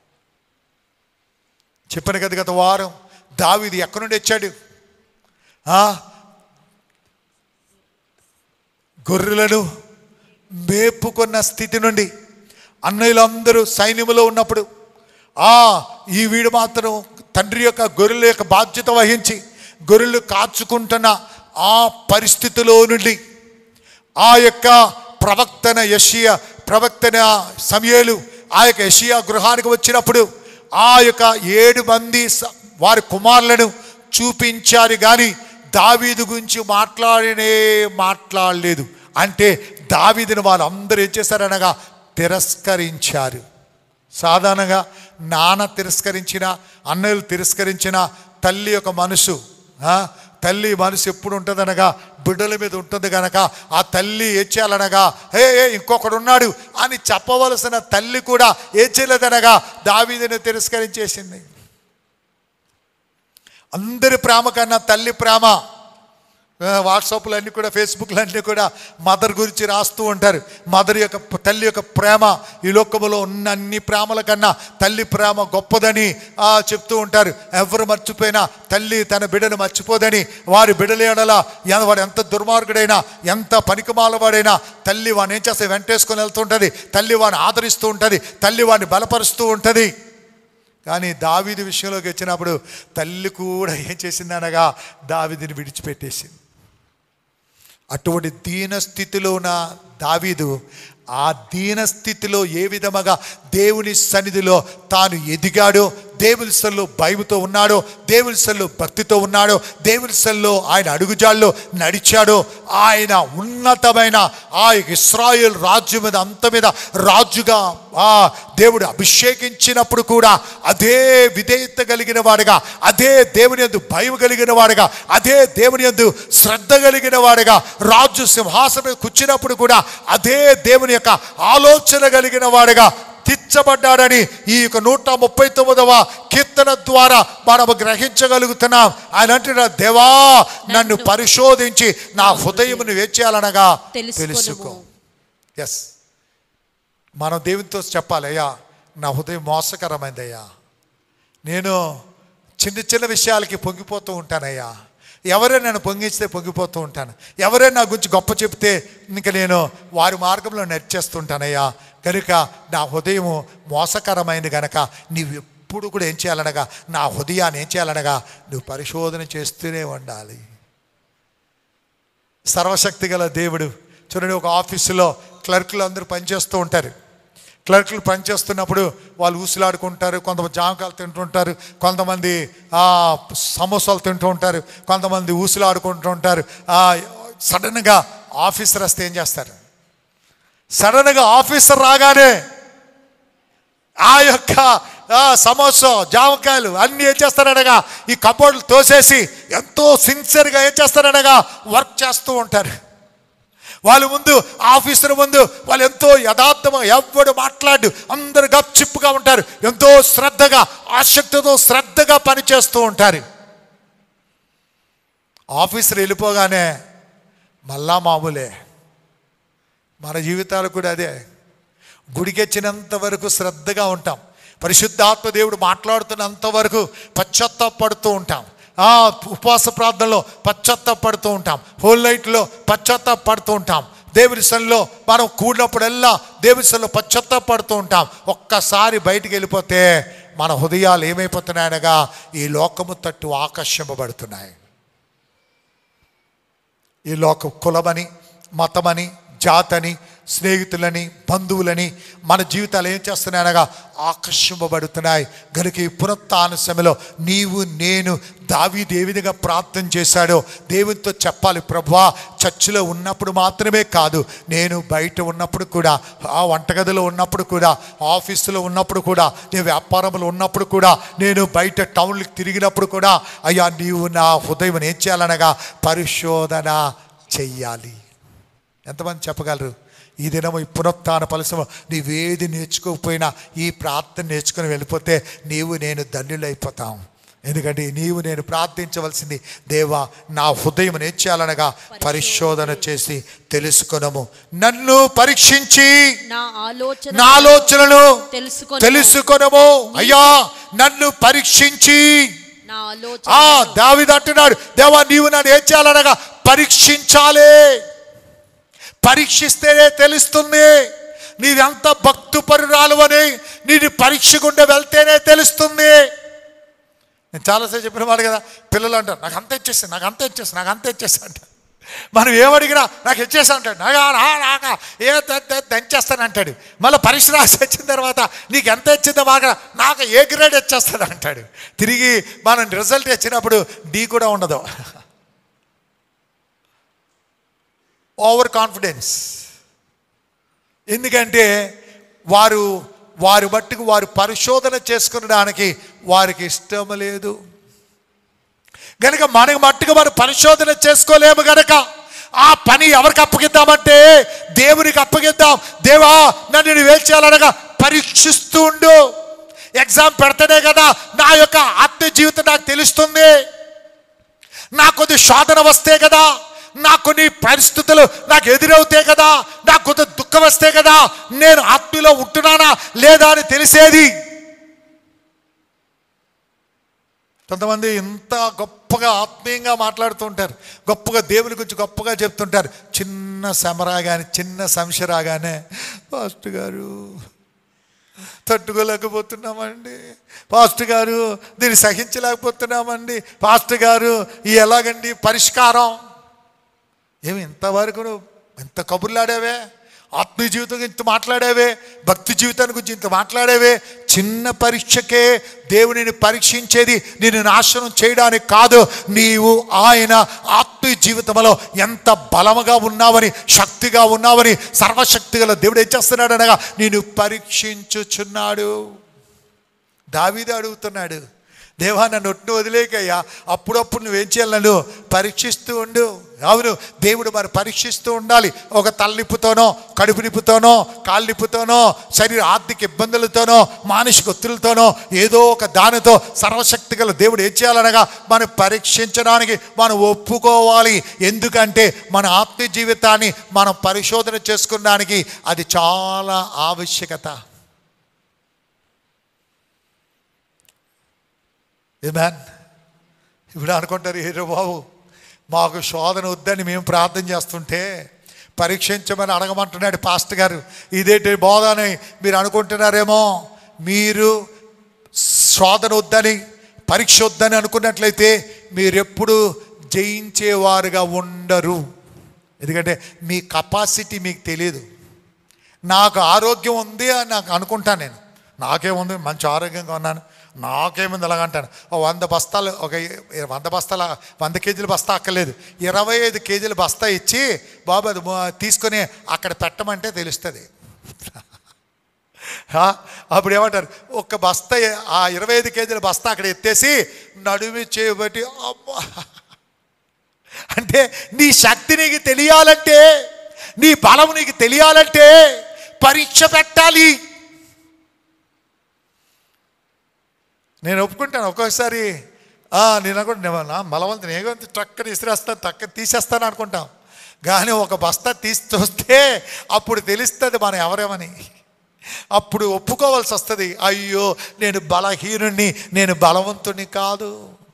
చెప్పాను కదా గత వారం దావీది ఎక్కడి నుండి వచ్చాడు ఆ? గొర్రెలను మేపుకున్న స్థితి నుండి అన్నయ్యలందరూ సైన్యములో ఉన్నప్పుడు ఆ ఈ వీడు మాత్రం తండ్రి యొక్క గొర్రెల యొక్క బాధ్యత వహించి గొర్రెలు కాచుకుంటున్న ఆ పరిస్థితిలో నుండి ఆ యొక్క ప్రవక్తన యషియా ప్రవక్తన సమయలు ఆ యొక్క యషియా గృహానికి వచ్చినప్పుడు ఆ యొక్క ఏడు మంది స- వారి కుమారులను చూపించారు కానీ దావీదు గురించి మాట్లాడినే మాట్లాడలేదు అంటే దావీదుని వాళ్ళందరూ ఏం చేశారనగా తిరస్కరించారు సాధారణంగా నాన్న తిరస్కరించిన అన్నయ్యలు తిరస్కరించిన తల్లి యొక్క మనసు ఆ, తల్లి మనసు ఎప్పుడు ఉంటుందనగా బిడ్డల మీద ఉంటుంది కనుక ఆ తల్లి ఏం చేయాలనగా హే ఏ ఇంకొకడు ఉన్నాడు అని చెప్పవలసిన తల్లి కూడా ఏం చేయలేదనగా దావీదుని తిరస్కరించేసింది అందరి ప్రేమ కన్నా తల్లి ప్రేమ ఆ, వాట్సాప్లు అన్నీ కూడా ఫేస్బుక్లు అన్నీ కూడా మదర్ గురించి రాస్తూ ఉంటారు మదర్ యొక్క తల్లి యొక్క ప్రేమ ఈ లోకములో ఉన్న అన్ని ప్రేమల కన్నా తల్లి ప్రేమ గొప్పదని ఆ, చెప్తూ ఉంటారు ఎవరు మర్చిపోయినా తల్లి తన బిడ్డను మర్చిపోదని వారి బిడ్డలేడలా వాడు ఎంత దుర్మార్గుడైనా ఎంత పనికిమాలవాడైనా తల్లి వాడిని ఏం చేస్తే వెంటేసుకొని వెళ్తుంటుంది తల్లి వాడిని ఆదరిస్తూ ఉంటుంది తల్లి వాడిని బలపరుస్తూ ఉంటుంది కానీ దావీదు విషయంలోకి వచ్చినప్పుడు తల్లి కూడా ఏం చేసిందనగా దావీదుని విడిచిపెట్టేసింది అటువంటి దీన స్థితిలో ఉన్న దావీదు ఆ దీన స్థితిలో ఏ విధముగా దేవుని సన్నిధిలో తాను ఎదిగాడో దేవుని సల్లో భయముతో ఉన్నాడో దేవుని సల్లో భక్తితో ఉన్నాడో దేవుని సల్లో ఆయన అడుగుజాల్లో నడిచాడో ఆయన ఉన్నతమైన ఆ ఇస్రాయేల్ రాజ్యం మీద అంత మీద రాజుగా ఆ దేవుడు అభిషేకించినప్పుడు కూడా అదే విధేయత కలిగిన వాడుగా అదే దేవుని యందు భయం కలిగిన వాడుగా అదే దేవుని యందు శ్రద్ధ కలిగిన వాడుగా రాజు సింహాసనం కూర్చున్నప్పుడు కూడా అదే దేవుని యొక్క ఆలోచన కలిగిన వాడుగా తీర్చబడ్డాడని ఈ యొక్క నూట ముప్పై తొమ్మిదవ కీర్తన ద్వారా మనము గ్రహించగలుగుతున్నాం ఆయన అంటున్నాడు దేవా నన్ను పరిశోధించి నా హృదయమును వేచేయాలనగా తెలుసుకో తెలుసుకొనుము ఎస్ మనం దేవునితో చెప్పాలి అయ్యా నా హృదయం మోసకరమైందయ్యా నేను చిన్న చిన్న విషయాలకి పొంగిపోతూ ఉంటానయ్యా ఎవరైనా నన్ను పొంగిస్తే పొంగిపోతూ ఉంటాను ఎవరైనా నా గురించి గొప్ప చెప్తే ఇంక నేను వారి మార్గంలో నడిచేస్తుంటానయ్యా కనుక నా హృదయము మోసకరమైంది గనక నీవు ఎప్పుడు కూడా ఏం చేయాలనగా నా హృదయాన్ని ఏం చేయాలనగా నువ్వు పరిశోధన చేస్తూనే ఉండాలి సర్వశక్తి గల దేవుడు చూడండి ఒక ఆఫీసులో క్లర్కులు అందరూ పనిచేస్తూ ఉంటారు క్లర్క్లు పనిచేస్తున్నప్పుడు వాళ్ళు ఊసులాడుకుంటారు కొంతమంది జామకాయలు తింటుంటారు కొంతమంది ఆ, సమోసాలు తింటూ ఉంటారు కొంతమంది ఊసులాడుకుంటూ ఉంటారు ఆ, సడన్గా ఆఫీసర్ వస్తే ఏం చేస్తారు సడన్గా ఆఫీసర్ రాగానే ఆ యొక్క ఆ, సమోసా జామకాయలు అన్నీ ఏం చేస్తారనగా ఈ కబోర్డులు తోసేసి ఎంతో సిన్సియర్గా ఏం చేస్తారనగా వర్క్ చేస్తూ ఉంటారు వాళ్ళ ముందు ఆఫీసర్ ముందు వాళ్ళు ఎంతో యథార్థంగా ఎవ్వడు మాట్లాడు అందరు గప్చిప్పుగా ఉంటారు ఎంతో శ్రద్ధగా ఆసక్తితో శ్రద్ధగా పనిచేస్తూ ఉంటారు ఆఫీసర్ వెళ్ళిపోగానే మళ్ళా మామూలే మన జీవితాలు కూడా అదే గుడికెచ్చినంత వరకు శ్రద్ధగా ఉంటాం పరిశుద్ధాత్మ దేవుడు మాట్లాడుతున్నంత వరకు పశ్చాత్తాపడుతూ ఉంటాం ఆ ఉపవాస ప్రార్థనలో పశ్చాత్తాపడుతూ ఉంటాం హోల్ నైట్లో పశ్చాత్తాపడుతూ ఉంటాం దేవుని సన్నిలో మనం కూడినప్పుడల్లా దేవుని సన్నిలో పశ్చాత్తాపడుతూ ఉంటాం ఒక్కసారి బయటికి వెళ్ళిపోతే మన హృదయాలు ఏమైపోతున్నాయనగా ఈ లోకము తట్టు ఆకర్షింపబడుతున్నాయి ఈ లోక కులమని మతమని జాతని స్నేహితులని బంధువులని మన జీవితాలు ఏం చేస్తున్నాయి అనగా ఆకర్షింపబడుతున్నాయి గనుక ఈ పునత్తాన సమయంలో నీవు నేను దావి దేవిదిగా ప్రార్థన చేశాడో దేవునితో చెప్పాలి ప్రభా చర్చిలో ఉన్నప్పుడు మాత్రమే కాదు నేను బయట ఉన్నప్పుడు కూడా ఆ వంటగదిలో ఉన్నప్పుడు కూడా ఆఫీసులో ఉన్నప్పుడు కూడా నేను వ్యాపారంలో ఉన్నప్పుడు కూడా నేను బయట టౌన్లకు తిరిగినప్పుడు కూడా అయ్యా నీవు నా హృదయం ఏం చేయాలనగా పరిశోధన చెయ్యాలి ఎంతమంది చెప్పగలరు ఈ దినము ఈ పునరుత్థాన ఫలితం నీవేది నేర్చుకోకపోయినా ఈ ప్రార్థన నేర్చుకుని వెళ్ళిపోతే నీవు నేను ధన్యులైపోతాం ఎందుకంటే నీవు నేను ప్రార్థించవలసింది దేవా నా హృదయం నేర్చేయాలనగా పరిశోధన చేసి తెలుసుకొనము నన్ను పరీక్షించి నా ఆలోచన నా ఆలోచనలు తెలుసుకొనుము. తెలుసుకొనము అయ్యా నన్ను పరీక్షించి నా ఆ ఆలోచన దావిది అంటున్నాడు దేవా నీవు నన్ను ఏం చేయాలనగా పరీక్షించాలి పరీక్షిస్తేనే తెలుస్తుంది నీవెంత భక్తు పరురాలు అని నీది పరీక్ష గుండా వెళ్తేనే తెలుస్తుంది నేను చాలాసేపు చెప్పిన మాట కదా పిల్లలు అంటారు నాకు అంత ఇచ్చేసి నాకు అంత ఇచ్చేసి నాకు అంత ఇచ్చేసి అంటారు మనం ఏమడిగినా నాకు ఇచ్చేసి అంటాడు నాకు నాక ఏ దంచేస్తాను అంటాడు మళ్ళీ పరీక్ష రాసి వచ్చిన తర్వాత నీకు ఎంత ఇచ్చిందో మాకు నాకు ఏ గ్రేడ్ ఇచ్చేస్తాడు అంటాడు తిరిగి మనం రిజల్ట్ ఇచ్చినప్పుడు డి కూడా ఉండదు ఓవర్ కాన్ఫిడెన్స్ ఎందుకంటే వారు వారి మట్టుకు వారు పరిశోధన చేసుకునడానికి వారికి ఇష్టం లేదు గనుక మనకి మట్టుకు మనం పరిశోధన చేసుకోలేము గనక ఆ పని ఎవరికి అప్పగిద్దామంటే దేవునికి అప్పగిద్దాం దేవా నన్ను నువ్వు ఏం చేయాలనగా పరీక్షిస్తూ ఉండు ఎగ్జామ్ పెడితేనే కదా నా యొక్క ఆత్మ జీవితం నాకు తెలుస్తుంది నాకు కొద్ది శోధన వస్తే కదా నాకు కొన్ని పరిస్థితులు నాకు ఎదురవుతాయి కదా నాకు కొద్ది దుఃఖం వస్తే కదా నేను ఆత్మీలో ఉంటున్నానా లేదా అని తెలిసేది కొంతమంది ఇంత గొప్పగా ఆత్మీయంగా మాట్లాడుతూ ఉంటారు గొప్పగా దేవుని గురించి గొప్పగా చెప్తుంటారు చిన్న శ్రమ రాగానే చిన్న సంశ రాగానే పాస్టర్ గారు తట్టుకోలేకపోతున్నామండి పాస్టర్ గారు దీన్ని సహించలేకపోతున్నామండి పాస్టర్ గారు ఈ ఎలాగండి పరిష్కారం ఏమి ఇంతవరకు నువ్వు ఎంత కబుర్లాడావే ఆత్మీయ జీవితం గురించి ఇంత మాట్లాడావే భక్తి జీవితాన్ని గురించి ఇంత మాట్లాడావే చిన్న పరీక్షకే దేవునిని పరీక్షించేది నేను నాశనం చేయడానికి కాదు నీవు ఆయన ఆత్మీయ జీవితంలో ఎంత బలముగా ఉన్నావని శక్తిగా ఉన్నావని సర్వశక్తి గల దేవుడు ఏం చేస్తున్నాడు అనగా నేను పరీక్షించుచున్నాడు దావీదు అడుగుతున్నాడు దేవా నన్ను ఒట్టు వదిలేకయ్యా అప్పుడప్పుడు నువ్వేం చేయాలి నన్ను పరీక్షిస్తూ ఉండు అవును దేవుడు మరి పరీక్షిస్తూ ఉండాలి ఒక తలనిప్పుతోనో కడుపు నిప్పుతోనో కాలు నిప్పుతోనో శరీర ఆర్థిక ఇబ్బందులతోనో మానసిక ఒత్తిడితోనో ఏదో ఒక దానితో సర్వశక్తి గల దేవుడు ఏం చేయాలనగా మనం పరీక్షించడానికి మనం ఒప్పుకోవాలి ఎందుకంటే మన ఆత్మీయ జీవితాన్ని మనం పరిశోధన చేసుకోవడానికి అది చాలా ఆవశ్యకత మ్యాన్ ఇప్పుడు అనుకుంటారు హీరో బాబు మాకు శోధన వద్దని మేము ప్రార్థన చేస్తుంటే పరీక్షించమని అడగమంటున్నాడు పాస్టర్ గారు ఇదేంటి బోధ అని మీరు అనుకుంటున్నారేమో మీరు శోధన వద్దని పరీక్ష వద్దని అనుకున్నట్లయితే మీరెప్పుడు జయించేవారుగా ఉండరు ఎందుకంటే మీ కెపాసిటీ మీకు తెలియదు నాకు ఆరోగ్యం ఉంది అని నాకు అనుకుంటాను నేను నాకేముంది మంచి ఆరోగ్యంగా ఉన్నాను నాకేముంది అలాగ అంటాను ఓ వంద బస్తాలు ఒక ఇ- వంద బస్తాల వంద కేజీల బస్తా అక్కర్లేదు ఇరవై ఐదు కేజీల బస్తా ఇచ్చి బాబు అది మో- తీసుకొని అక్కడ పెట్టమంటే తెలుస్తుంది ఆ, అప్పుడు ఏమంటారు ఒక్క బస్తా ఏ- ఆ ఇరవై ఐదు కేజీల బస్తా అక్కడ ఎత్తేసి నడుమి చేయబట్టి అమ్మా అంటే నీ శక్తి నీకు తెలియాలంటే నీ బలం నీకు తెలియాలంటే పరీక్ష పెట్టాలి నేను ఒప్పుకుంటాను ఒక్కొక్కసారి "ఆ, నేను కూడా నా బలవంతుని ఏగో చక్కని ఇసిరేస్తాను తక్క తీసేస్తాను అనుకుంటాం కానీ ఒక బస్తా తీసి చూస్తే అప్పుడు తెలుస్తుంది మనం ఎవరేమని అప్పుడు ఒప్పుకోవాల్సి వస్తుంది అయ్యో నేను బలహీనుణ్ణి నేను బలవంతుని కాదు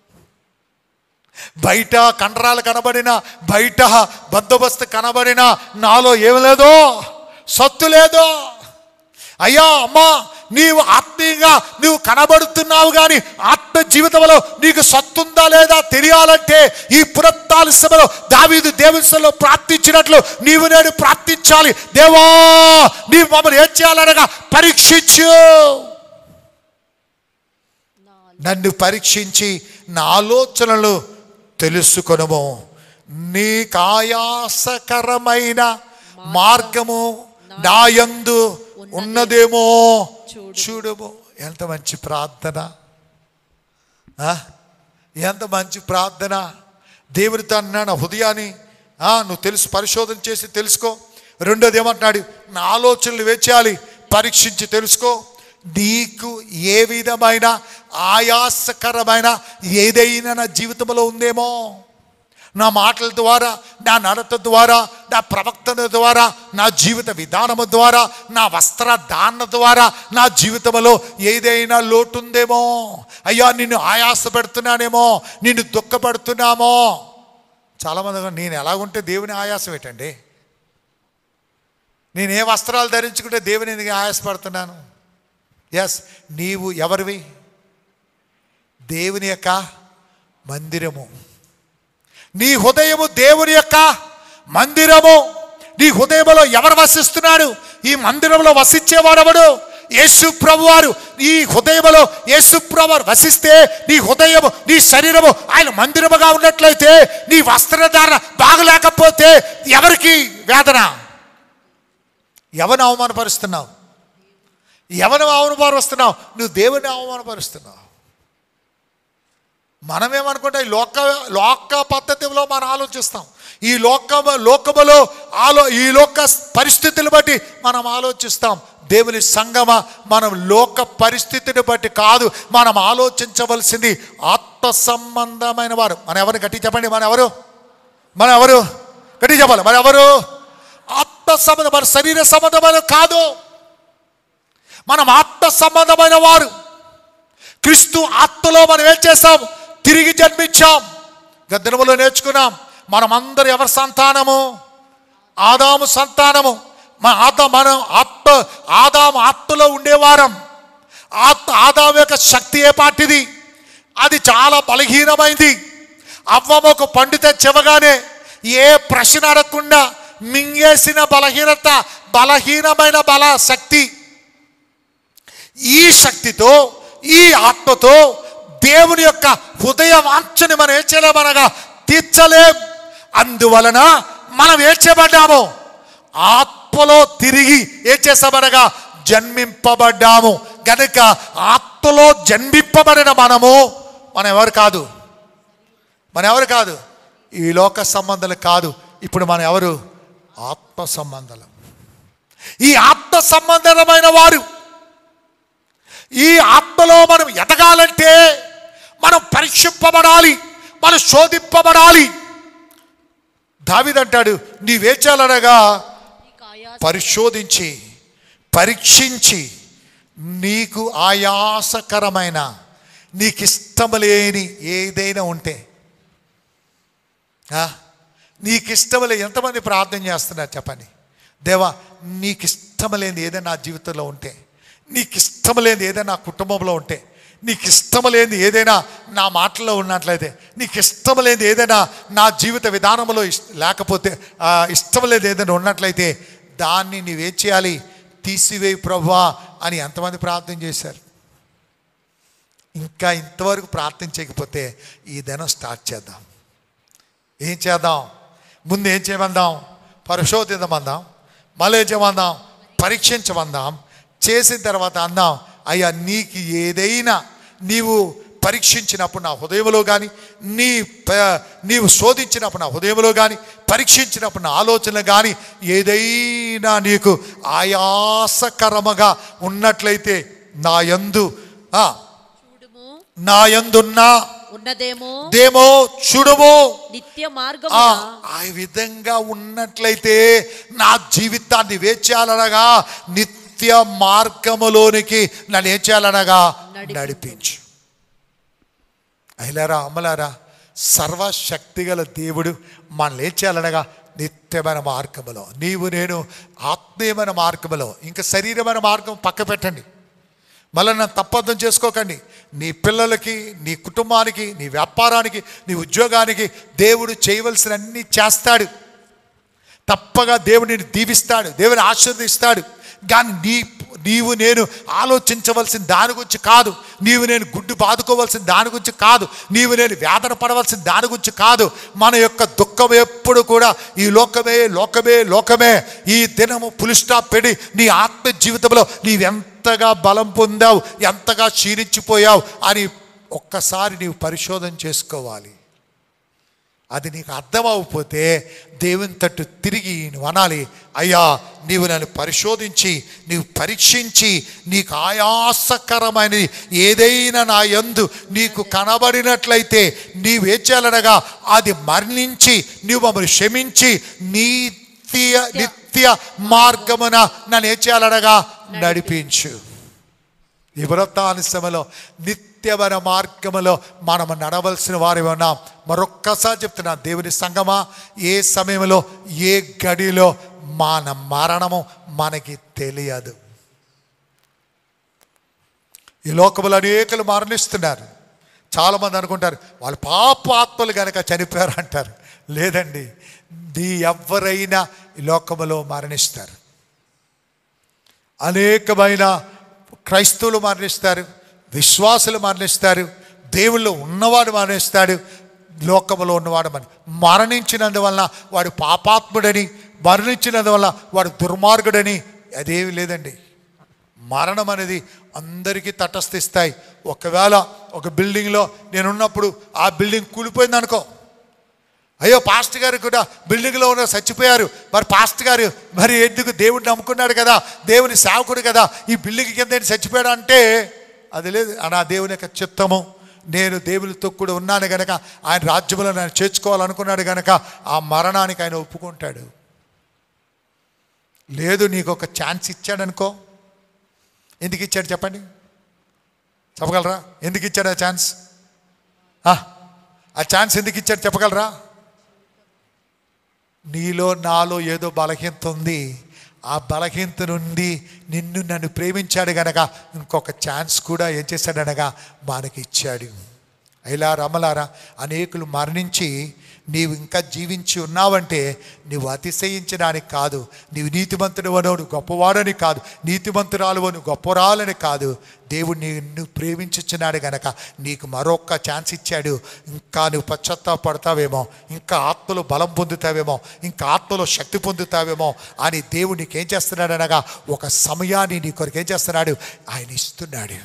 బయట కండరాలు కనబడిన బయట బందోబస్తు కనబడిన నాలో ఏమి లేదో సత్తు లేదో అయ్యా అమ్మా నీవు ఆత్మీయంగా నువ్వు కనబడుతున్నావు కానీ ఆత్మ జీవితంలో నీకు సత్తుందా లేదా తెలియాలంటే ఈ పురత్తాల సభలో దావీదు దేవుని సభలో ప్రార్థించినట్లు నీవు నేను ప్రార్థించాలి దేవా నీవు మమ్మల్ని ఏం చేయాలనగా పరీక్షించు నన్ను పరీక్షించి నా ఆలోచనలు తెలుసుకొనము నీకు ఆయాసకరమైన మార్గము నాయందు ఉన్నదేమో చూడము ఎంత మంచి ప్రార్థన ఆ? ఎంత మంచి ప్రార్థన దేవునితో అన్నాడు హృదయాన్ని ఆ, నువ్వు తెలుసు పరిశోధన చేసి తెలుసుకో రెండోది ఏమంటున్నాడు నా ఆలోచనలు వేచేయాలి పరీక్షించి తెలుసుకో నీకు ఏ విధమైన ఆయాసకరమైన ఏదైనా నా జీవితంలో ఉందేమో నా మాటల ద్వారా నా నడత ద్వారా నా ప్రవక్తన ద్వారా నా జీవిత విధానము ద్వారా నా వస్త్ర దాన ద్వారా నా జీవితంలో ఏదైనా లోటుందేమో అయ్యా నిన్ను ఆయాస పెడుతున్నానేమో నిన్ను దుఃఖపడుతున్నామో చాలామంది అన్నారు, నేను ఎలాగుంటే దేవుని ఆయాసం ఏంటండి నేను ఏ వస్త్రాలు ధరించుకుంటే దేవుని ఎందుకు ఆయాసపడుతున్నాను ఎస్ నీవు ఎవరివి దేవుని యొక్క మందిరము నీ హృదయము దేవుని యొక్క మందిరము నీ హృదయములో ఎవరు వసిస్తున్నాడు ఈ మందిరంలో వసించేవాడెవడు యేసు ప్రభు వారు ఈ హృదయములో యేసు ప్రభు వారు వసిస్తే నీ హృదయము నీ శరీరము ఆయన మందిరముగా ఉన్నట్లయితే నీ వస్త్రధారణ బాగలేకపోతే ఎవరికి వేదన ఎవరిని అవమానపరుస్తున్నావు ఎవరిని అవమానపరుస్తున్నావు నువ్వు దేవుని అవమానపరుస్తున్నావు మనమేమనుకుంటే ఈ లోక లోక పద్ధతిలో మనం ఆలోచిస్తాం ఈ లోక లోకములో ఆలో ఈ లోక పరిస్థితులు బట్టి మనం ఆలోచిస్తాం దేవుని సంగమ మనం లోక పరిస్థితిని బట్టి కాదు మనం ఆలోచించవలసింది ఆత్మ సంబంధమైన వారు మన ఎవరు గట్టి చెప్పండి మన ఎవరు మన ఎవరు గట్టి చెప్పాలి మన ఎవరు ఆత్మ సంబంధం మన శరీర సంబంధమైన కాదు మనం ఆత్మ సంబంధమైన వారు క్రీస్తు ఆత్మలో మనం ఏం చేస్తాం తిరిగి జన్మించాం గద్దనములో నేర్చుకున్నాం మనమందరం ఎవరి సంతానము ఆదాము సంతానము మన ఆదా మనం ఆత్మ ఆదాము ఆత్మలో ఉండేవారం ఆత్మ ఆదాము యొక్క శక్తి ఏ పాటిది అది చాలా బలహీనమైంది అవ్వము ఒక పండిత చెవగానే ఏ ప్రశ్న అడగకుండా మింగేసిన బలహీనత బలహీనమైన బల శక్తి ఈ శక్తితో ఈ ఆత్మతో దేవుని యొక్క హృదయ వాంఛని మనం ఏం చేయలేమనగా తీర్చలేం అందువలన మనం ఏం చేయబడ్డాము ఆత్మలో తిరిగి ఏం చేస్తామనగా జన్మింపబడ్డాము గనుక ఆత్మలో జన్మింపబడిన మనము మనం ఎవరు కాదు మన ఎవరు కాదు ఈ లోక సంబంధాలు కాదు ఇప్పుడు మనం ఎవరు ఆత్మ సంబంధాలు ఈ ఆత్మ సంబంధమైన వారు ఈ ఆత్మలో మనం ఎదగాలంటే మనం పరీక్షింపబడాలి మనం శోధింపబడాలి దావిదంటాడు నీవేచాలనగా నీకు ఆయాస పరిశోధించి పరీక్షించి నీకు ఆయాసకరమైన నీకు ఇష్టం లేని ఏదైనా ఉంటే ఆ? నీకు ఇష్టం లేదు ఎంతమంది ప్రార్థన చేస్తున్నారు చెప్పండి దేవా నీకు ఇష్టం లేని ఏదైనా నా జీవితంలో ఉంటే నీకు ఇష్టం లేని ఏదైనా నా కుటుంబంలో ఉంటే నీకు ఇష్టం లేని ఏదైనా నా మాటల్లో ఉన్నట్లయితే నీకు ఇష్టం లేని ఏదైనా నా జీవిత విధానంలో ఇష్- లేకపోతే ఆ, ఇష్టం లేదు ఏదైనా ఉన్నట్లయితే దాన్ని నీవేం చేయాలి తీసివేయి ప్రభా అని ఎంతమంది ప్రార్థన చేశారు ఇంకా ఇంతవరకు ప్రార్థన చేయకపోతే ఈ దినం స్టార్ట్ చేద్దాం ఏం చేద్దాం ముందు ఏం చేయమందాం పరిశోధించమందాం మళ్ళీ ఏం చేయమందాం పరీక్షించమందాం చేసిన తర్వాత అందాం అయ్యా నీకు ఏదైనా నీవు పరీక్షించినప్పుడు నా హృదయంలో కానీ నీ ప- నీవు శోధించినప్పుడు నా హృదయంలో కానీ పరీక్షించినప్పుడు నా ఆలోచనలు కానీ ఏదైనా నీకు ఆయాసకరముగా ఉన్నట్లయితే నా యందు ఆ, చూడుము నా యందున్నా ఉన్నదేమో దేమో చూడుము నిత్య ఆ మార్గము ఆ విధంగా ఉన్నట్లయితే నా జీవితాన్ని వేచేయాలనగా నిత్య మార్గములోనికి నన్ను ఏం చేయాలనగా నడిపించు. నడిపించు అయిలారా అమ్మలారా సర్వశక్తిగల దేవుడు మనల్ని ఏం చేయాలనగా నిత్యమైన మార్గములో నీవు నేను ఆత్మీయమైన మార్గములో ఇంకా శరీరమైన మార్గం పక్క పెట్టండి మళ్ళీ నన్ను తప్పర్థం చేసుకోకండి నీ పిల్లలకి నీ కుటుంబానికి నీ వ్యాపారానికి నీ ఉద్యోగానికి దేవుడు చేయవలసిన అన్ని చేస్తాడు తప్పగా దేవుడిని దీవిస్తాడు దేవుని ఆశీర్వదిస్తాడు కానీ నీ నీవు నేను ఆలోచించవలసిన దాని గురించి కాదు నీవు నేను గుడ్డు బాదుకోవలసిన దాని గురించి కాదు నీవు నేను వేదన పడవలసిన దాని గురించి కాదు మన యొక్క దుఃఖం ఎప్పుడు కూడా ఈ లోకమే లోకమే లోకమే ఈ దినము పులిస్టా పెడి నీ ఆత్మ జీవితంలో నీవెంతగా బలం పొందావు ఎంతగా క్షీణించిపోయావు అని ఒక్కసారి నీవు పరిశోధన చేసుకోవాలి అది నీకు అర్థం అవ్వకపోతే దేవుని తట్టు తిరిగి నువ్వు అనాలి అయ్యా నీవు నన్ను పరిశోధించి నీవు పరీక్షించి నీకు ఆయాసకరమైనది ఏదైనా నా యందు నీకు కనబడినట్లయితే నీవేం చేయాలనగా అది మరణించి నీవు మమ్మల్ని క్షమించి నిత్య నిత్య మార్గమున నన్ను ఏం చేయాలనగా నడిపించు ఈ వ్రతానుసమలో నిత్యమైన మార్గములో మనం నడవలసిన వారి ఉన్నాం మరొక్కసారి చెప్తున్నా దేవుని సంగమా ఏ సమయంలో ఏ గడిలో మన మరణము మనకి తెలియదు ఈ లోకములు అనేకలు మరణిస్తున్నారు చాలామంది అనుకుంటారు వాళ్ళు పాప ఆత్మలు కనుక చనిపోయారు అంటారు లేదండి నీ ఎవరైనా ఈ లోకములో మరణిస్తారు అనేకమైన క్రైస్తవులు మరణిస్తారు విశ్వాసులు మరణిస్తారు దేవుళ్ళు ఉన్నవాడు మరణిస్తాడు లోకములో ఉన్నవాడు మరణి మరణించినందువలన వాడు పాపాత్ముడని మరణించినందువల్ల వాడు దుర్మార్గుడని అదేమి లేదండి మరణం అనేది అందరికీ తటస్థిస్తాయి ఒకవేళ ఒక బిల్డింగ్లో నేను ఉన్నప్పుడు ఆ బిల్డింగ్ కూలిపోయింది అనుకో అయ్యో పాస్ట్ గారు కూడా బిల్డింగ్లో ఉన్న చచ్చిపోయారు మరి పాస్ట్ గారు మరి ఎందుకు దేవుడిని నమ్ముకున్నాడు కదా దేవుని సేవకుడు కదా ఈ బిల్డింగ్ కింద ఏంటి చచ్చిపోయాడు అంటే అది లేదు నా దేవుని యొక్క చిత్తము నేను దేవునితో కూడా ఉన్నాను గనక ఆయన రాజ్యంలో నేను చేర్చుకోవాలనుకున్నాడు గనక ఆ మరణానికి ఆయన ఒప్పుకుంటాడు లేదు నీకు ఒక ఛాన్స్ ఇచ్చాడు అనుకో ఎందుకు ఇచ్చాడు చెప్పండి చెప్పగలరా ఎందుకు ఇచ్చాడు ఆ ఛాన్స్ ఆ, ఆ ఛాన్స్ ఎందుకు ఇచ్చాడు చెప్పగలరా నీలో నాలో ఏదో బలహీనత ఉంది ఆ బలహీనత నుండి నిన్ను నన్ను ప్రేమించాడు గనక ఇంకొక ఛాన్స్ కూడా ఏం చేశాడనగా మనకి ఇచ్చాడు అయిలా రమలారా అనేకులు మరణించి నీవు ఇంకా జీవించి ఉన్నావంటే నీవు అతిశయించడానికి కాదు నీవు నీతిమంతుడు అనోడు గొప్పవాడని కాదు నీతిమంతురాలు అను గొప్పరాలని కాదు దేవుడు నిన్ను ప్రేమించుచున్నాడు గనక నీకు మరొక్క ఛాన్స్ ఇచ్చాడు ఇంకా నువ్వు పశ్చాత్తాపడతావేమో ఇంకా ఆత్మలో బలం పొందుతావేమో ఇంకా ఆత్మలో శక్తి పొందుతావేమో అని దేవుడు నీకేం చేస్తున్నాడు అనగా ఒక సమయాన్ని నీ కొరకు ఏం చేస్తున్నాడు ఆయన ఇస్తున్నాడు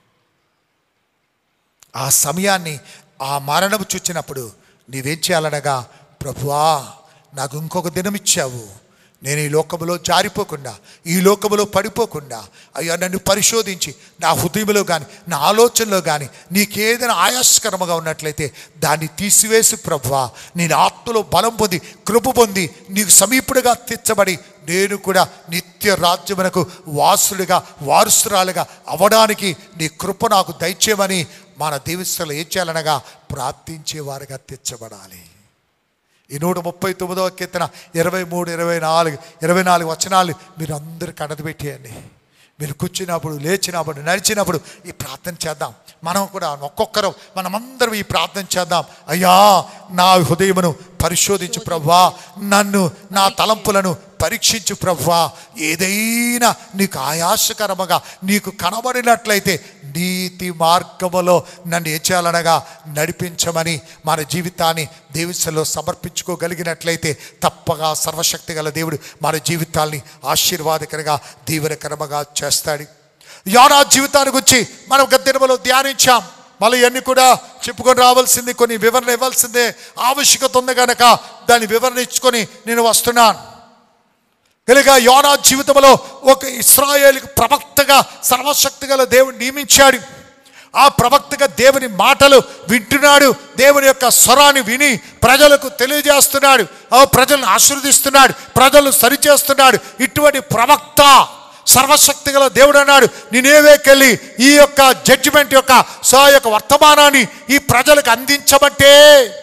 ఆ సమయాన్ని ఆ మరణం చూచినప్పుడు నీవేం చేయాలనగా ప్రభువా నాకు ఇంకొక దినం ఇచ్చావు నేను ఈ లోకములో జారిపోకుండా ఈ లోకములో పడిపోకుండా అయ్యా నన్ను పరిశోధించి నా హృదయంలో కానీ నా ఆలోచనలో కానీ నీకేదైనా ఆయాస్కరముగా ఉన్నట్లయితే దాన్ని తీసివేసి ప్రభువా నేను ఆత్మలో బలం పొంది కృప పొంది నీకు సమీపుడుగా తెచ్చబడి నేను కూడా నిత్య రాజ్యమునకు వాసులుగా వారసురాలుగా అవడానికి నీ కృప నాకు దయచేయమని మన దేవస్థలు ఏం చేయాలనగా ప్రార్థించేవారుగా తెచ్చబడాలి ఈ నూట ముప్పై తొమ్మిదవ కీర్తన ఇరవై మూడు ఇరవై నాలుగు ఇరవై నాలుగు వచనాలు మీరు అందరూ కడత పెట్టేయండి మీరు కూర్చున్నప్పుడు లేచినప్పుడు నడిచినప్పుడు ఈ ప్రార్థన చేద్దాం మనం కూడా ఒక్కొక్కరు మనమందరం ఈ ప్రార్థన చేద్దాం అయ్యా నా హృదయమును పరిశోధించు ప్రవ్వా నన్ను నా తలంపులను పరీక్షించు ప్రవ్వా ఏదైనా నీకు ఆయాసకరముగా నీకు కనబడినట్లయితే నీతి మార్గములో నన్ను ఏ చేయాలనగా నడిపించమని మన జీవితాన్ని దేవిసలో సమర్పించుకోగలిగినట్లయితే తప్పగా సర్వశక్తి గల దేవుడు మన జీవితాల్ని ఆశీర్వాదకరంగా దీవెనకరముగా చేస్తాడు యానా జీవితాన్ని గురించి మనం గద్దెనమలో ధ్యానించాం మళ్ళీ ఇవన్నీ కూడా చెప్పుకొని రావాల్సింది కొన్ని వివరణ ఇవ్వాల్సిందే ఆవశ్యకత ఉంది కనుక దాన్ని వివరణ ఇచ్చుకొని నేను వస్తున్నాను కనుక యోనా జీవితంలో ఒక ఇస్రాయేల్ ప్రవక్తగా సర్వశక్తి గల దేవుడు నియమించాడు ఆ ప్రవక్తగా దేవుని మాటలు వింటున్నాడు దేవుని యొక్క స్వరాన్ని విని ప్రజలకు తెలియజేస్తున్నాడు ఆ ప్రజలను ఆశీర్వదిస్తున్నాడు ప్రజలను సరిచేస్తున్నాడు ఇటువంటి ప్రవక్త సర్వశక్తి గల దేవుడు అన్నాడు నేనేవేకెళ్ళి ఈ యొక్క జడ్జిమెంట్ యొక్క సో యొక్క వర్తమానాన్ని ఈ ప్రజలకు అందించబట్టే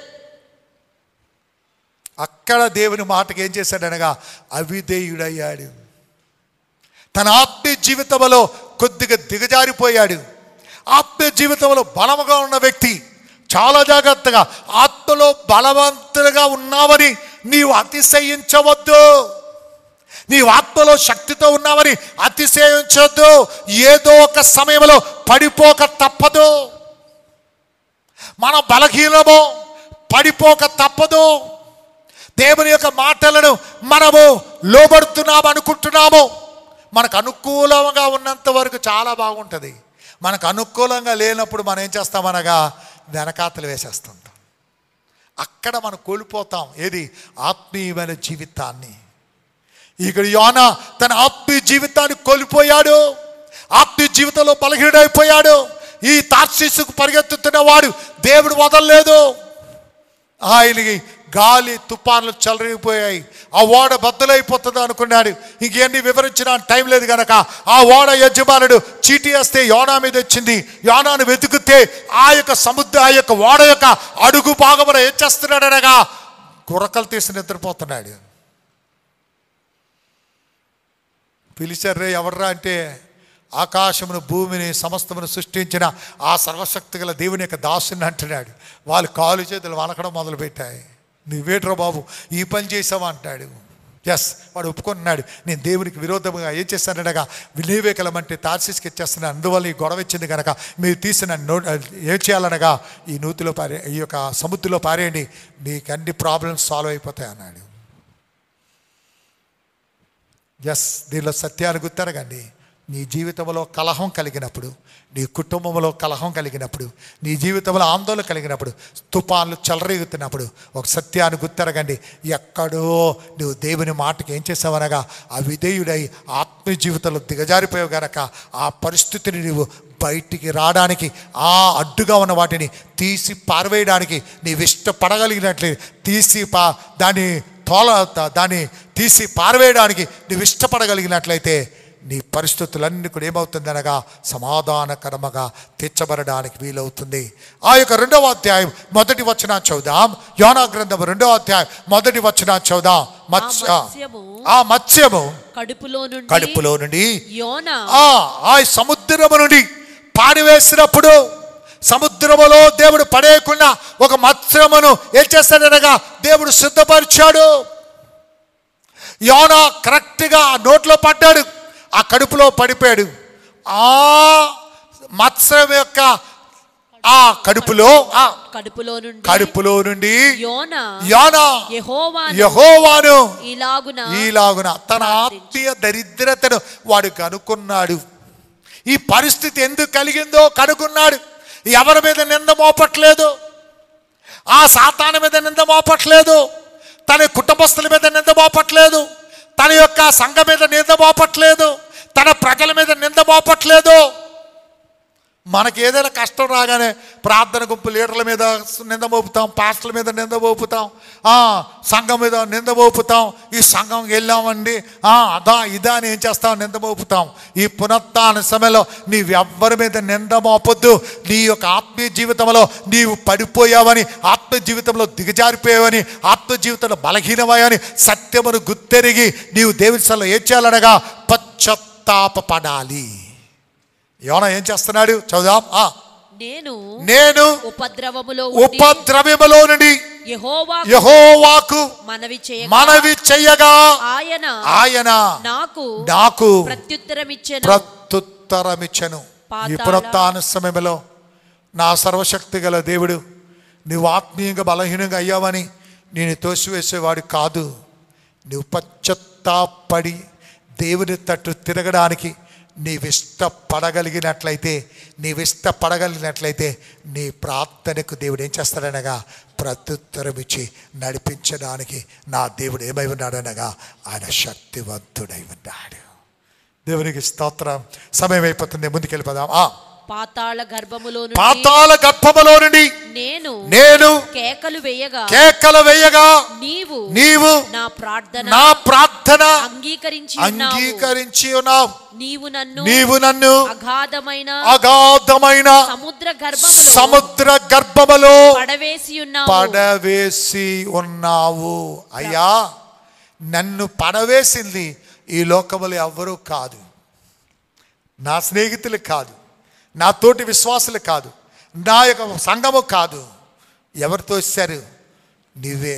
అక్కడ దేవుని మాటకి ఏం చేశాడనగా అవిధేయుడయ్యాడు తన ఆత్మీయ జీవితంలో కొద్దిగా దిగజారిపోయాడు ఆత్మీయ జీవితంలో బలముగా ఉన్న వ్యక్తి చాలా జాగ్రత్తగా ఆత్మలో బలవంతులుగా ఉన్నావని నీవు అతిశయించవద్దు నీవు ఆత్మలో శక్తితో ఉన్నావని అతిశయించవద్దు ఏదో ఒక సమయంలో పడిపోక తప్పదు మన బలహీనము పడిపోక తప్పదు దేవుని యొక్క మాటలను మనము లోబడుతున్నాము అనుకుంటున్నాము మనకు అనుకూలంగా ఉన్నంత వరకు చాలా బాగుంటుంది మనకు అనుకూలంగా లేనప్పుడు మనం ఏం చేస్తామనగా వెనకాతలు వేసేస్తుంటాం అక్కడ మనం కోల్పోతాం ఏది ఆత్మీయమైన జీవితాన్ని ఇక్కడ యోన తన ఆత్మీయ జీవితాన్ని కోల్పోయాడు ఆత్మీయ జీవితంలో బలహీనైపోయాడు ఈ తార్సీసుకు పరిగెత్తుతున్న వాడు దేవుడు వదలలేదు ఆయనకి గాలి తుఫాన్లు చెలరిగిపోయాయి ఆ ఓడ బద్దలైపోతుంది అనుకున్నాడు ఇంకేన్ని వివరించిన టైం లేదు గనక ఆ ఓడ యజమానుడు చీటీ వేస్తే యోనా మీద వచ్చింది యోనాను వెతుకుతే ఆ యొక్క సముద్ర ఆ యొక్క ఓడ యొక్క అడుగు భాగమున ఏం చేస్తున్నాడు అనగా గురకలు తీసి నిద్రపోతున్నాడు పిలిచారు రే ఎవర్రా అంటే ఆకాశమును భూమిని సమస్తమును సృష్టించిన ఆ సర్వశక్తి గల దేవుని యొక్క దాసుని అంటున్నాడు వాళ్ళు కాలు చేతులు వనకడం మొదలుపెట్టాయి నువ్వేట్రా బాబు ఈ పని చేసావా అంటాడు ఎస్ వాడు ఒప్పుకుంటున్నాడు నేను దేవునికి విరోధముగా ఏం చేస్తాననగా వినివేకలమంటే తార్సిస్కి ఇచ్చేస్తున్నాను అందువల్ల ఈ గొడవ ఇచ్చింది కనుక మీరు తీసిన నో ఏం చేయాలనగా ఈ నూతిలో పారే ఈ యొక్క సముద్రంలో పారేయండి మీకు అన్ని ప్రాబ్లమ్స్ సాల్వ్ అయిపోతాయి అన్నాడు ఎస్ దీనిలో సత్యాన్ని గుర్తరగండి నీ జీవితంలో కలహం కలిగినప్పుడు నీ కుటుంబంలో కలహం కలిగినప్పుడు నీ జీవితంలో ఆందోళన కలిగినప్పుడు తుఫాన్లు చెలరేగుతున్నప్పుడు ఒక సత్యాన్ని గుర్తెరగండి ఎక్కడో నువ్వు దేవుని మాటకి ఏం చేసావనగా ఆ విధేయుడై ఆత్మీయ జీవితంలో దిగజారిపోయావు గనక ఆ పరిస్థితిని నువ్వు బయటికి రావడానికి ఆ అడ్డుగా ఉన్న వాటిని తీసి పారవేయడానికి నీవు ఇష్టపడగలిగినట్లు తీసి పా దాన్ని తోల దాన్ని తీసి పారవేయడానికి నువ్వు ఇష్టపడగలిగినట్లయితే నీ పరిస్థితులన్నీ కూడా ఏమవుతుంది అనగా సమాధానకరముగా తీర్చబడడానికి వీలవుతుంది ఆ యొక్క రెండవ అధ్యాయం మొదటి వచన చదుదాం యోనా గ్రంథం రెండవ అధ్యాయం మొదటి వచన చదుదాం మత్స్య ఆ మత్స్యము ఆ మత్స్యము కడుపులో నుండి కడుపులో నుండి యోన ఆ ఆ సముద్రము నుండి పాడివేసినప్పుడు సముద్రములో దేవుడు పడేయకుండా ఒక మత్స్యమును ఏం చేస్తాడనగా దేవుడు సిద్ధపరిచాడు యోన కరెక్ట్గా ఆ నోట్లో పడ్డాడు ఆ కడుపులో పడిపోయాడు ఆ మత్స్యం యొక్క ఆ కడుపులో ఆ కడుపులో నుండి కడుపులో నుండి యోన యోన యెహోవా యహోవాను ఇలాగున ఈలాగున తన ఆత్మీయ దరిద్రతను వాడు కనుక్కున్నాడు ఈ పరిస్థితి ఎందుకు కలిగిందో కనుక్కున్నాడు ఎవరి మీద నింద మోపట్లేదు ఆ సాతాను మీద నింద మోపట్లేదు తన కుటుంబస్తుల మీద నింద మోపట్లేదు తన యొక్క సంఘం మీద నింద మోపట్లేదు తన ప్రజల మీద నింద మోపట్లేదు మనకి ఏదైనా కష్టం రాగానే ప్రార్థన గుంపు లీడర్ల మీద నింద మోపుతాం పాస్టర్ల మీద నింద మోపుతాం ఆ, సంఘం మీద నింద మోపుతాం ఈ సంఘం వెళ్ళామండి ఆ, అదా ఇదా అని ఏం చేస్తాం నింద మోపుతాం ఈ పునత్తాన సమయంలో నీవు ఎవ్వరి మీద నింద మోపొద్దు నీ యొక్క ఆత్మీయ జీవితంలో నీవు పడిపోయావని ఆత్మీయ జీవితంలో దిగజారిపోయావని ఆత్మ జీవితంలో బలహీనమయ్యని సత్యమును గుర్తెరిగి నీవు దేవుని సల్లో ఏం చేయాలనగా పశ్చత్తాపపడాలి యోన ఏం చేస్తున్నాడు చదుదాం ఆ నేను నేను ఉపద్రవములో ఉండి ఉపద్రవములో నుండి యెహోవా యహోవాకు మనవి చేయగా మనవి చెయ్యగా ఆయన ఆయన నాకు నాకు ప్రత్యుత్తరమిచ్చెను ప్రత్యుత్తరమిచ్చను ఈ పాతాళ- పునరుత్థాన సమయంలో నా సర్వశక్తి గల దేవుడు నువ్వు ఆత్మీయంగా బలహీనంగా అయ్యావని నేను తోసివేసేవాడు కాదు నువ్వు పశ్చత్తాపడి దేవుని తట్టు తిరగడానికి నీవిష్టపడగలిగినట్లయితే నీవిష్టపడగలిగినట్లయితే నీ ప్రార్థనకు దేవుడు ఏం చేస్తాడనగా ప్రత్యుత్తరం ఇచ్చి నడిపించడానికి నా దేవుడు ఏమై ఉన్నాడనగా ఆయన శక్తివంతుడై ఉన్నాడు దేవునికి స్తోత్రం సమయం అయిపోతుంది ముందుకెళ్ళిపోదాం ఆ పాతాళ గర్భములో నుండి పాతాల గర్భములో నుండి నేను నేను కేకలు వేయగా కేకలు వేయగా నీవు నీవు నా ప్రార్థన నా ప్రార్థన అంగీకరించి ఉన్నావు అంగీకరించి ఉన్నావు నీవు నన్ను నీవు నన్ను అగాధమైన అగాధమైన సముద్ర గర్భములో సముద్ర గర్భములో పడవేసి ఉన్నావు పడవేసి ఉన్నావు అయ్యా నన్ను పడవేసింది ఈ లోకములు ఎవ్వరూ కాదు నా స్నేహితులు కాదు నా తోటి విశ్వాసులు కాదు నా యొక్క సంఘము కాదు ఎవరితో ఇస్తారు నీవే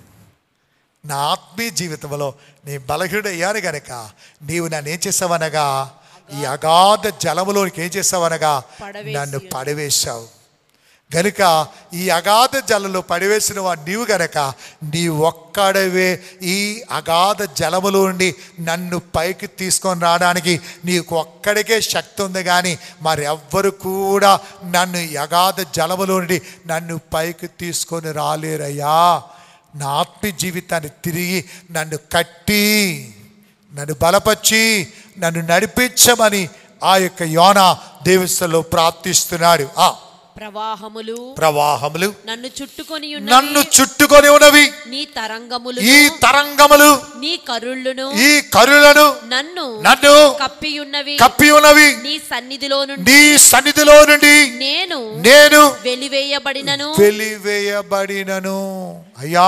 నా ఆత్మీయ జీవితంలో నీ బలహీనుడయ్యాను గనక నీవు నన్ను ఏం చేసావనగా ఈ అగాధ జలములోనికి ఏం చేసావనగా పడవేసి నన్ను పడవేశావు గనుక ఈ అగాధ జలంలో పడివేసిన వాడు నీవు గనక నీ ఒక్కడవే ఈ అగాధ జలములో నుండి నన్ను పైకి తీసుకొని రావడానికి నీకు ఒక్కడికే శక్తి ఉంది కానీ మరెవ్వరు కూడా నన్ను ఈ అగాధ జలములో నుండి నన్ను పైకి తీసుకొని రాలేరయ్యా నా ఆత్మీయ జీవితాన్ని తిరిగి నన్ను కట్టి నన్ను బలపరిచి నన్ను నడిపించమని ఆ యొక్క యోన దేవస్థలో ప్రార్థిస్తున్నాడు ఆ ప్రవాహములు ప్రవాహములు నన్ను చుట్టుకొని నన్ను ఉన్నవి చుట్టుకొని ఉన్నవి నీ తరంగములు ఈ తరంగములు నీ కరుళ్ళును ఈ కరులను నన్ను నన్ను కప్పి ఉన్నవి కప్పి ఉన్నవి నీ సన్నిధిలో నుండి నీ సన్నిధిలో నుండి నేను నేను వెలివేయబడినను వెలివేయబడినను అయ్యా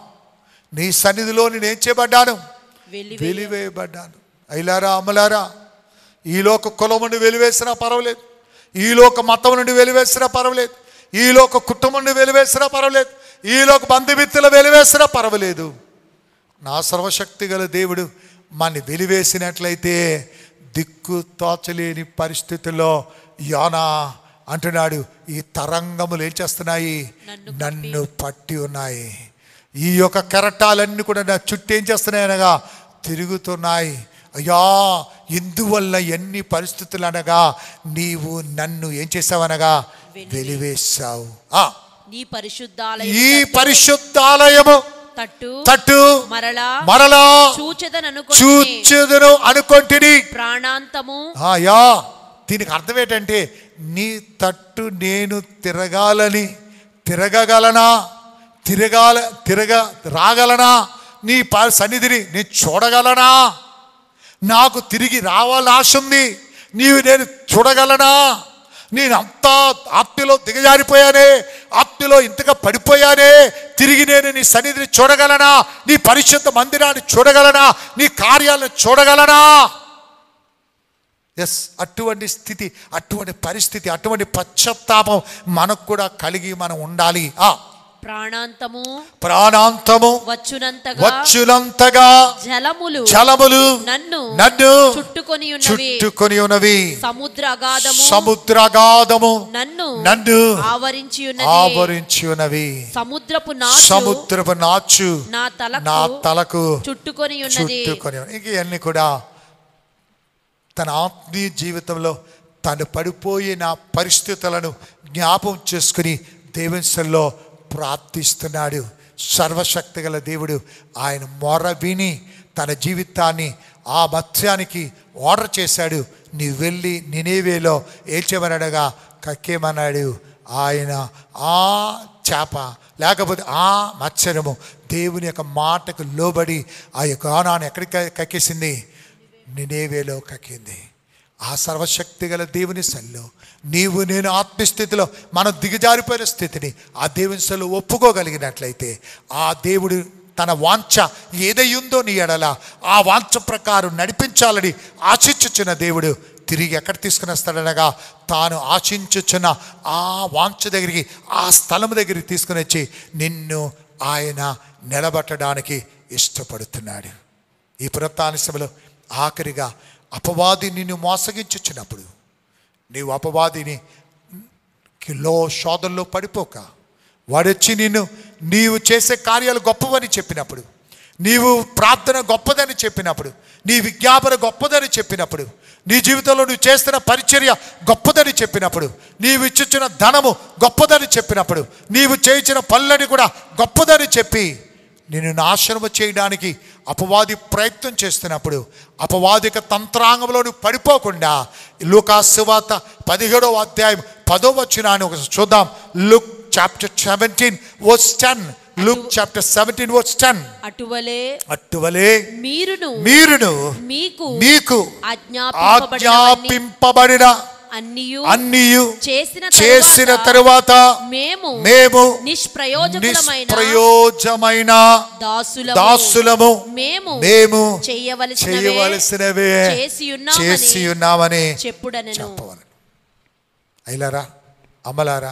నీ సన్నిధిలో నేనేం చేయబడ్డాను వెలివేయ వెలివేయబడ్డాను అయిలారా అమ్మలారా ఈ లోక కులం నుండి వెలివేసినా పర్వాలేదు ఈ లోక మతం నుండి వెలివేసినా పర్వాలేదు ఈ లోక కుటుంబం నుండి వెలివేసినా పర్వాలేదు ఈ లోక బంధుమిత్రులు వెలివేసినా పర్వాలేదు నా సర్వశక్తి గల దేవుడు మన వెలివేసినట్లయితే దిక్కు తోచలేని పరిస్థితుల్లో యానా అంటున్నాడు ఈ తరంగములు ఏం చేస్తున్నాయి నన్ను నన్ను పట్టి ఉన్నాయి ఈ యొక్క కెరటాలన్నీ కూడా నా చుట్టూ ఏం చేస్తున్నాయి అనగా తిరుగుతున్నాయి అయ్యా ఎందువల్ల ఎన్ని పరిస్థితులు అనగా నీవు నన్ను ఏం చేసావనగా వెలివేశావు ఆ, నీ ఈ పరిశుద్ధాలయ పరిశుద్ధాలయము తట్టు తట్టు మరలా మరలా చూచెదనను చూచుదును అనుకొంటిని ప్రాణాంతము ఆయా దీనికి అర్థం ఏంటంటే నీ తట్టు నేను తిరగాలని తిరగగలనా తిరగాల తిరగ రాగలనా నీ ప సన్నిధిని నేను చూడగలనా నాకు తిరిగి రావాలని ఆశ ఉంది నీవు నేను చూడగలనా నేను అంతా ఆత్మలో దిగజారిపోయానే ఆత్మలో ఇంతగా పడిపోయానే తిరిగి నేను నీ సన్నిధిని చూడగలనా నీ పరిశుద్ధ మందిరాన్ని చూడగలనా నీ కార్యాలను చూడగలనా ఎస్ అటువంటి స్థితి అటువంటి పరిస్థితి అటువంటి పశ్చాత్తాపం మనకు కూడా కలిగి మనం ఉండాలి ఆ ప్రాణాంతము ప్రాణాంతము వచ్చునంతగా వచ్చునంతగా జలములు జలములు నన్ను నన్ను చుట్టుకొని ఉన్నవి చుట్టుకొని ఉన్నవి సముద్ర అగాధము సముద్రగాధము నన్ను నన్ను ఆవరించి ఉన్నది ఆవరించి ఉన్నవి సముద్రపు నాచు సముద్రపు నాచు నా తలకు నా తలకు చుట్టుకొని ఉన్నది చుట్టుకొని ఉన్నవి. ఇంక ఇవన్నీ కూడా తన ఆత్మీయ జీవితంలో తను పడిపోయిన పరిస్థితులను జ్ఞాపం చేసుకుని దేవునిలో ప్రార్థిస్తున్నాడు సర్వశక్తి గల దేవుడు ఆయన మొర విని తన జీవితాన్ని ఆ మత్స్యానికి ఆర్డర్ చేశాడు నీ వెళ్ళి నినేవేలో ఏడ్చేమనడగా కక్కేమన్నాడు ఆయన ఆ చేప లేకపోతే ఆ మత్స్యము దేవుని యొక్క మాటకు లోబడి ఆ యొక్క ఆనాన్ని ఎక్కడికి కక్కేసింది నినేవేలో కక్కింది ఆ సర్వశక్తి గల దేవుని సల్లో నీవు నేను ఆత్మస్థితిలో మనం దిగజారిపోయిన స్థితిని ఆ దేవుని సల్లో ఒప్పుకోగలిగినట్లయితే ఆ దేవుడు తన వాంఛ ఏదయ్యుందో నీ ఎడల ఆ వాంఛ ప్రకారం నడిపించాలని ఆశించుచున్న దేవుడు తిరిగి ఎక్కడ తీసుకుని వస్తాడనగా తాను ఆశించుచున్న ఆ వాంఛ దగ్గరికి ఆ స్థలం దగ్గరికి తీసుకుని వచ్చి నిన్ను ఆయన నిలబట్టడానికి ఇష్టపడుతున్నాడు ఈ పునత్తానిశంలో ఆఖరిగా అపవాది నిన్ను మోసగించుచున్నప్పుడు నీవు అపవాదిని లో శోధనలో పడిపోక వాడొచ్చి నిన్ను నీవు చేసే కార్యాలు గొప్పవని చెప్పినప్పుడు నీవు ప్రార్థన గొప్పదని చెప్పినప్పుడు నీ విజ్ఞాపన గొప్పదని చెప్పినప్పుడు నీ జీవితంలో నువ్వు చేస్తున్న పరిచర్య గొప్పదని చెప్పినప్పుడు నీవు ఇచ్చుచున్న ధనము గొప్పదని చెప్పినప్పుడు నీవు చేయించిన పనులని కూడా గొప్పదని చెప్పి నిన్ను నాశనము చేయడానికి అపవాది ప్రయత్నం చేస్తున్నప్పుడు అపవాదిక తంత్రాంగంలో నువ్వు పడిపోకుండా లూకాసువాత పదిహేడవ అధ్యాయం పదో వచ్చినాన్ని ఒక చూద్దాం Luke chapter seventeen verse ten Luke chapter seventeen verse ten అటువలే అట్టువలే మీరును మీరును మీకు మీకు ఆజ్ఞాపింపబడినవన్నీ ఆజ్ఞాపింపబడిన అన్నియు అన్నియు చేసిన చేసిన తరువాత తరువాత మేము మేము నిష్ప్రయోజకులమైన నిష్ప్రయోజమైన దాసులము దాసులము మేము మేము చేయవలసినవే చేయవలసినవే చేసి ఉన్నామని చేసి ఉన్నామని చెప్పుడనెను చెప్పవలను అయిలారా అమ్మలారా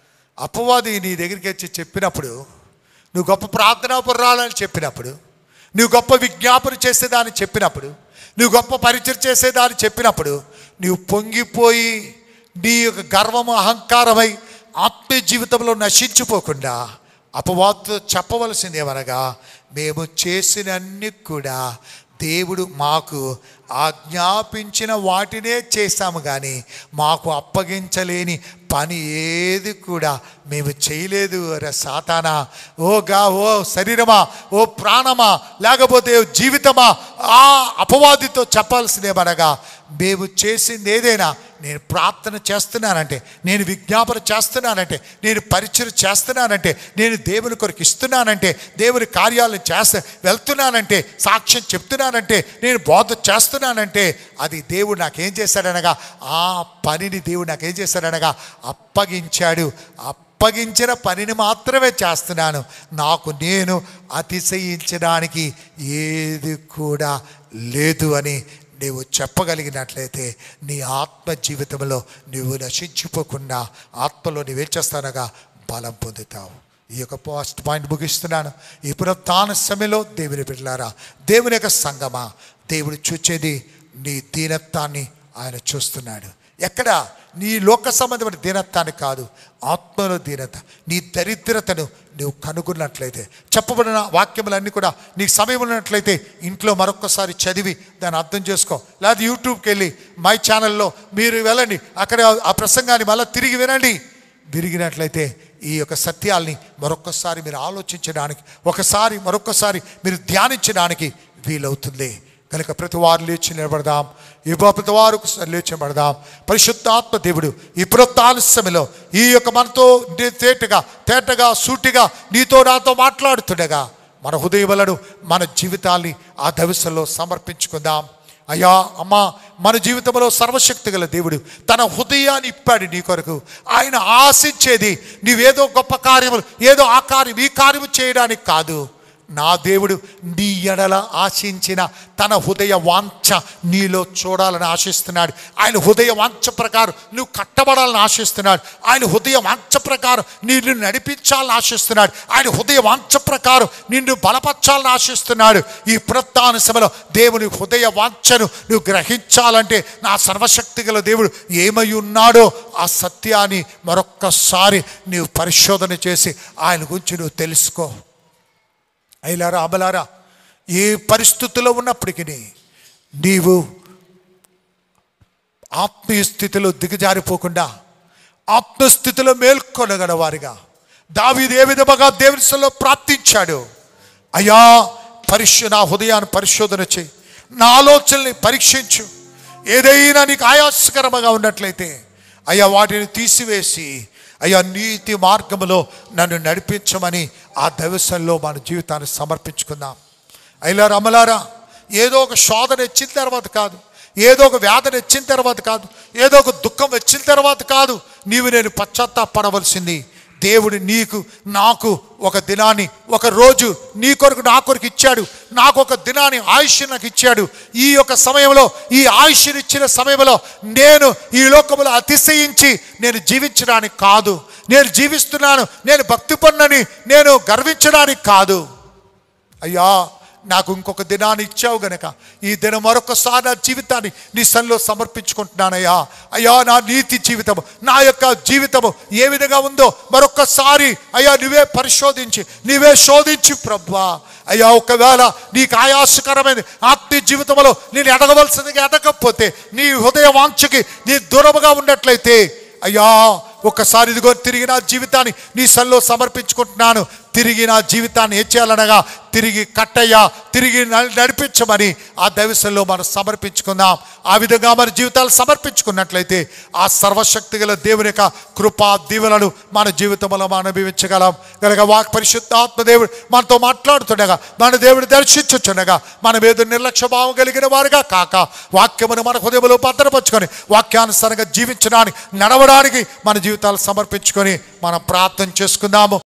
అపవాది నీ దగ్గరికి వచ్చి చెప్పినప్పుడు నువ్వు గొప్ప ప్రార్థనా పుర్రాలని చెప్పినప్పుడు నువ్వు గొప్ప విజ్ఞాపన చేసేదాన్ని చెప్పినప్పుడు నువ్వు గొప్ప పరిచయం చేసేదాన్ని చెప్పినప్పుడు నువ్వు పొంగిపోయి నీ యొక్క గర్వము అహంకారమై ఆత్మీయ జీవితంలో నశించిపోకుండా అపవాదుతో చెప్పవలసింది ఏమనగా మేము చేసిన అన్ని కూడా దేవుడు మాకు ఆజ్ఞాపించిన వాటినే చేశాము కానీ మాకు అప్పగించలేని పని ఏది కూడా మేము చేయలేదు రే సాతానా ఓ గా ఓ శరీరమా ఓ ప్రాణమా లేకపోతే జీవితమా ఆ అపవాదితో చెప్పాల్సిందేమనగా మేము చేసింది ఏదైనా నేను ప్రార్థన చేస్తున్నానంటే నేను విజ్ఞాపన చేస్తున్నానంటే నేను పరిచయం చేస్తున్నానంటే నేను దేవుని కొరకు ఇస్తున్నానంటే దేవుని కార్యాలను చేస్తా వెళ్తున్నానంటే సాక్ష్యం చెప్తున్నానంటే నేను బోధ చేస్తున్నానంటే అది దేవుడు నాకేం చేశాడనగా ఆ పనిని దేవుడు నాకేం చేశాడనగా అప్పగించాడు అప్పగించిన పనిని మాత్రమే చేస్తున్నాను నాకు నేను అతిశయించడానికి ఏది కూడా లేదు అని నీవు చెప్పగలిగినట్లయితే నీ ఆత్మ జీవితంలో నువ్వు నశించిపోకుండా ఆత్మలో నువ్వేం చేస్తానగా బలం పొందుతావు ఈ యొక్క ఫస్ట్ పాయింట్ ముగిస్తున్నాను ఈ పునరుత్న సమయంలో దేవుని బిడ్డలారా దేవుని యొక్క సంగమా దేవుడు చూచేది నీ దీనత్వాన్ని ఆయన చూస్తున్నాడు ఎక్కడ నీ లోక సంబంధమైన దీనత్వాన్ని కాదు ఆత్మలో దీనత నీ దరిద్రతను నువ్వు కనుగొన్నట్లయితే చెప్పబడిన వాక్యములన్నీ కూడా నీకు సమయం ఉన్నట్లయితే ఇంట్లో మరొకసారి చదివి దాన్ని అర్థం చేసుకో లేదా యూట్యూబ్కి వెళ్ళి మై ఛానల్లో మీరు వెళ్ళండి అక్కడ ఆ ప్రసంగాన్ని మళ్ళీ తిరిగి వినండి విరిగినట్లయితే ఈ యొక్క సత్యాల్ని మరొకసారి మీరు ఆలోచించడానికి ఒకసారి మరొకసారి మీరు ధ్యానించడానికి వీలవుతుంది కనుక ప్రతి వారు లేచి నిలబడదాం ఈ ప్రతి వారు ఒకసారి లేచి నిలబడదాం పరిశుద్ధాత్మ దేవుడు ఈ పునరుత్సమలో ఈ యొక్క మనతో నే- తేటగా తేటగా సూటిగా నీతో నాతో మాట్లాడుతుండగా మన హృదయములను మన జీవితాల్ని ఆ దవిసలో సమర్పించుకుందాం అయ్యా అమ్మా మన జీవితంలో సర్వశక్తి గల దేవుడు తన హృదయాన్ని ఇప్పాడు నీ కొరకు ఆయన ఆశించేది నీవేదో గొప్ప కార్యములు ఏదో ఆ కార్యం ఈ కార్యము చేయడానికి కాదు నా దేవుడు నీ ఎడల ఆశించిన తన హృదయ వాంఛ నీలో చూడాలని ఆశిస్తున్నాడు ఆయన హృదయ వాంఛ ప్రకారం నువ్వు కట్టబడాలని ఆశిస్తున్నాడు ఆయన హృదయ వాంఛ ప్రకారం నిన్ను నడిపించాలని ఆశిస్తున్నాడు ఆయన హృదయ వాంఛ ప్రకారం నిన్ను బలపరచాలని ఆశిస్తున్నాడు ఈ పునత్తానుసమలో దేవుని హృదయ వాంఛను నువ్వు గ్రహించాలంటే నా సర్వశక్తి గల దేవుడు ఏమై ఉన్నాడో ఆ సత్యాన్ని మరొక్కసారి నీవు పరిశోధన చేసి ఆయన గురించి నువ్వు తెలుసుకో అయిలారా అమలారా ఏ పరిస్థితుల్లో ఉన్నప్పటికీ నీవు ఆత్మీయ స్థితిలో దిగజారిపోకుండా ఆత్మస్థితిలో మేల్కొనగల వారిగా దావీదు ఏ విధముగా దేవునిలో ప్రార్థించాడు అయ్యా పరిశు నా హృదయాన్ని పరిశోధన చేయి నా ఆలోచనల్ని పరీక్షించు ఏదైనా నీకు ఆయాసకరముగా ఉన్నట్లయితే అయ్యా వాటిని తీసివేసి అయ్యా నీతి మార్గములో నన్ను నడిపించమని ఆ దైవసంలో మన జీవితాన్ని సమర్పించుకుందాం అయిలా రమలారా ఏదో ఒక శోధన వచ్చిన తర్వాత కాదు ఏదో ఒక వ్యాధన వచ్చిన తర్వాత కాదు ఏదో ఒక దుఃఖం వచ్చిన తర్వాత కాదు నీవు నేను పశ్చాత్తాపడవలసింది దేవుడు నీకు నాకు ఒక దినాన్ని ఒక రోజు నీ కొరకు నా కొరకు ఇచ్చాడు నాకు ఒక దినాన్ని ఆయుష్ నాకు ఇచ్చాడు ఈ యొక్క సమయంలో ఈ ఆయుష్ని ఇచ్చిన సమయంలో నేను ఈ లోకములో అతిశయించి నేను జీవించడానికి కాదు నేను జీవిస్తున్నాను నేను భక్తి పన్నని నేను గర్వించడానికి కాదు అయ్యా నాకు ఇంకొక దినాన్ని ఇచ్చావు గనక ఈ దినం మరొకసారి నా జీవితాన్ని నీ సన్నిలో సమర్పించుకుంటున్నానయ్యా అయ్యా నా నీతి జీవితము నా యొక్క జీవితము ఏ విధంగా ఉందో మరొకసారి అయ్యా నువ్వే పరిశోధించి నీవే శోధించి ప్రభా అయ్యా ఒకవేళ నీకు ఆయాసకరమైన ఆత్మీయ జీవితంలో నేను ఎదగవలసిందిగా ఎదగకపోతే నీ హృదయ వాంఛకి నీ దూరముగా ఉన్నట్లయితే అయ్యా ఒక్కసారి ఇదిగో తిరిగి నా జీవితాన్ని నీ సన్నిలో సమర్పించుకుంటున్నాను తిరిగి నా జీవితాన్ని ఏం చేయాలనగా తిరిగి కట్టయ్యా తిరిగి న- నడిపించమని ఆ దైవశంలో మనం సమర్పించుకుందాం ఆ విధంగా మన జీవితాలు సమర్పించుకున్నట్లయితే ఆ సర్వశక్తి గల దేవుని యొక్క కృపా దీవెనలు మన జీవితంలో మనం అనుభవించగలం కనుక వాక్ పరిశుద్ధాత్మ దేవుడు మనతో మాట్లాడుతుండగా మన దేవుడు దర్శించుచుండగా మన మీద నిర్లక్ష్య భావం కలిగిన వారుగా కాక వాక్యమును మన హృదయంలో భద్రపరుచుకొని వాక్యానుసారంగా జీవించడానికి నడవడానికి మన జీవితాలు సమర్పించుకొని మనం ప్రార్థన చేసుకుందాము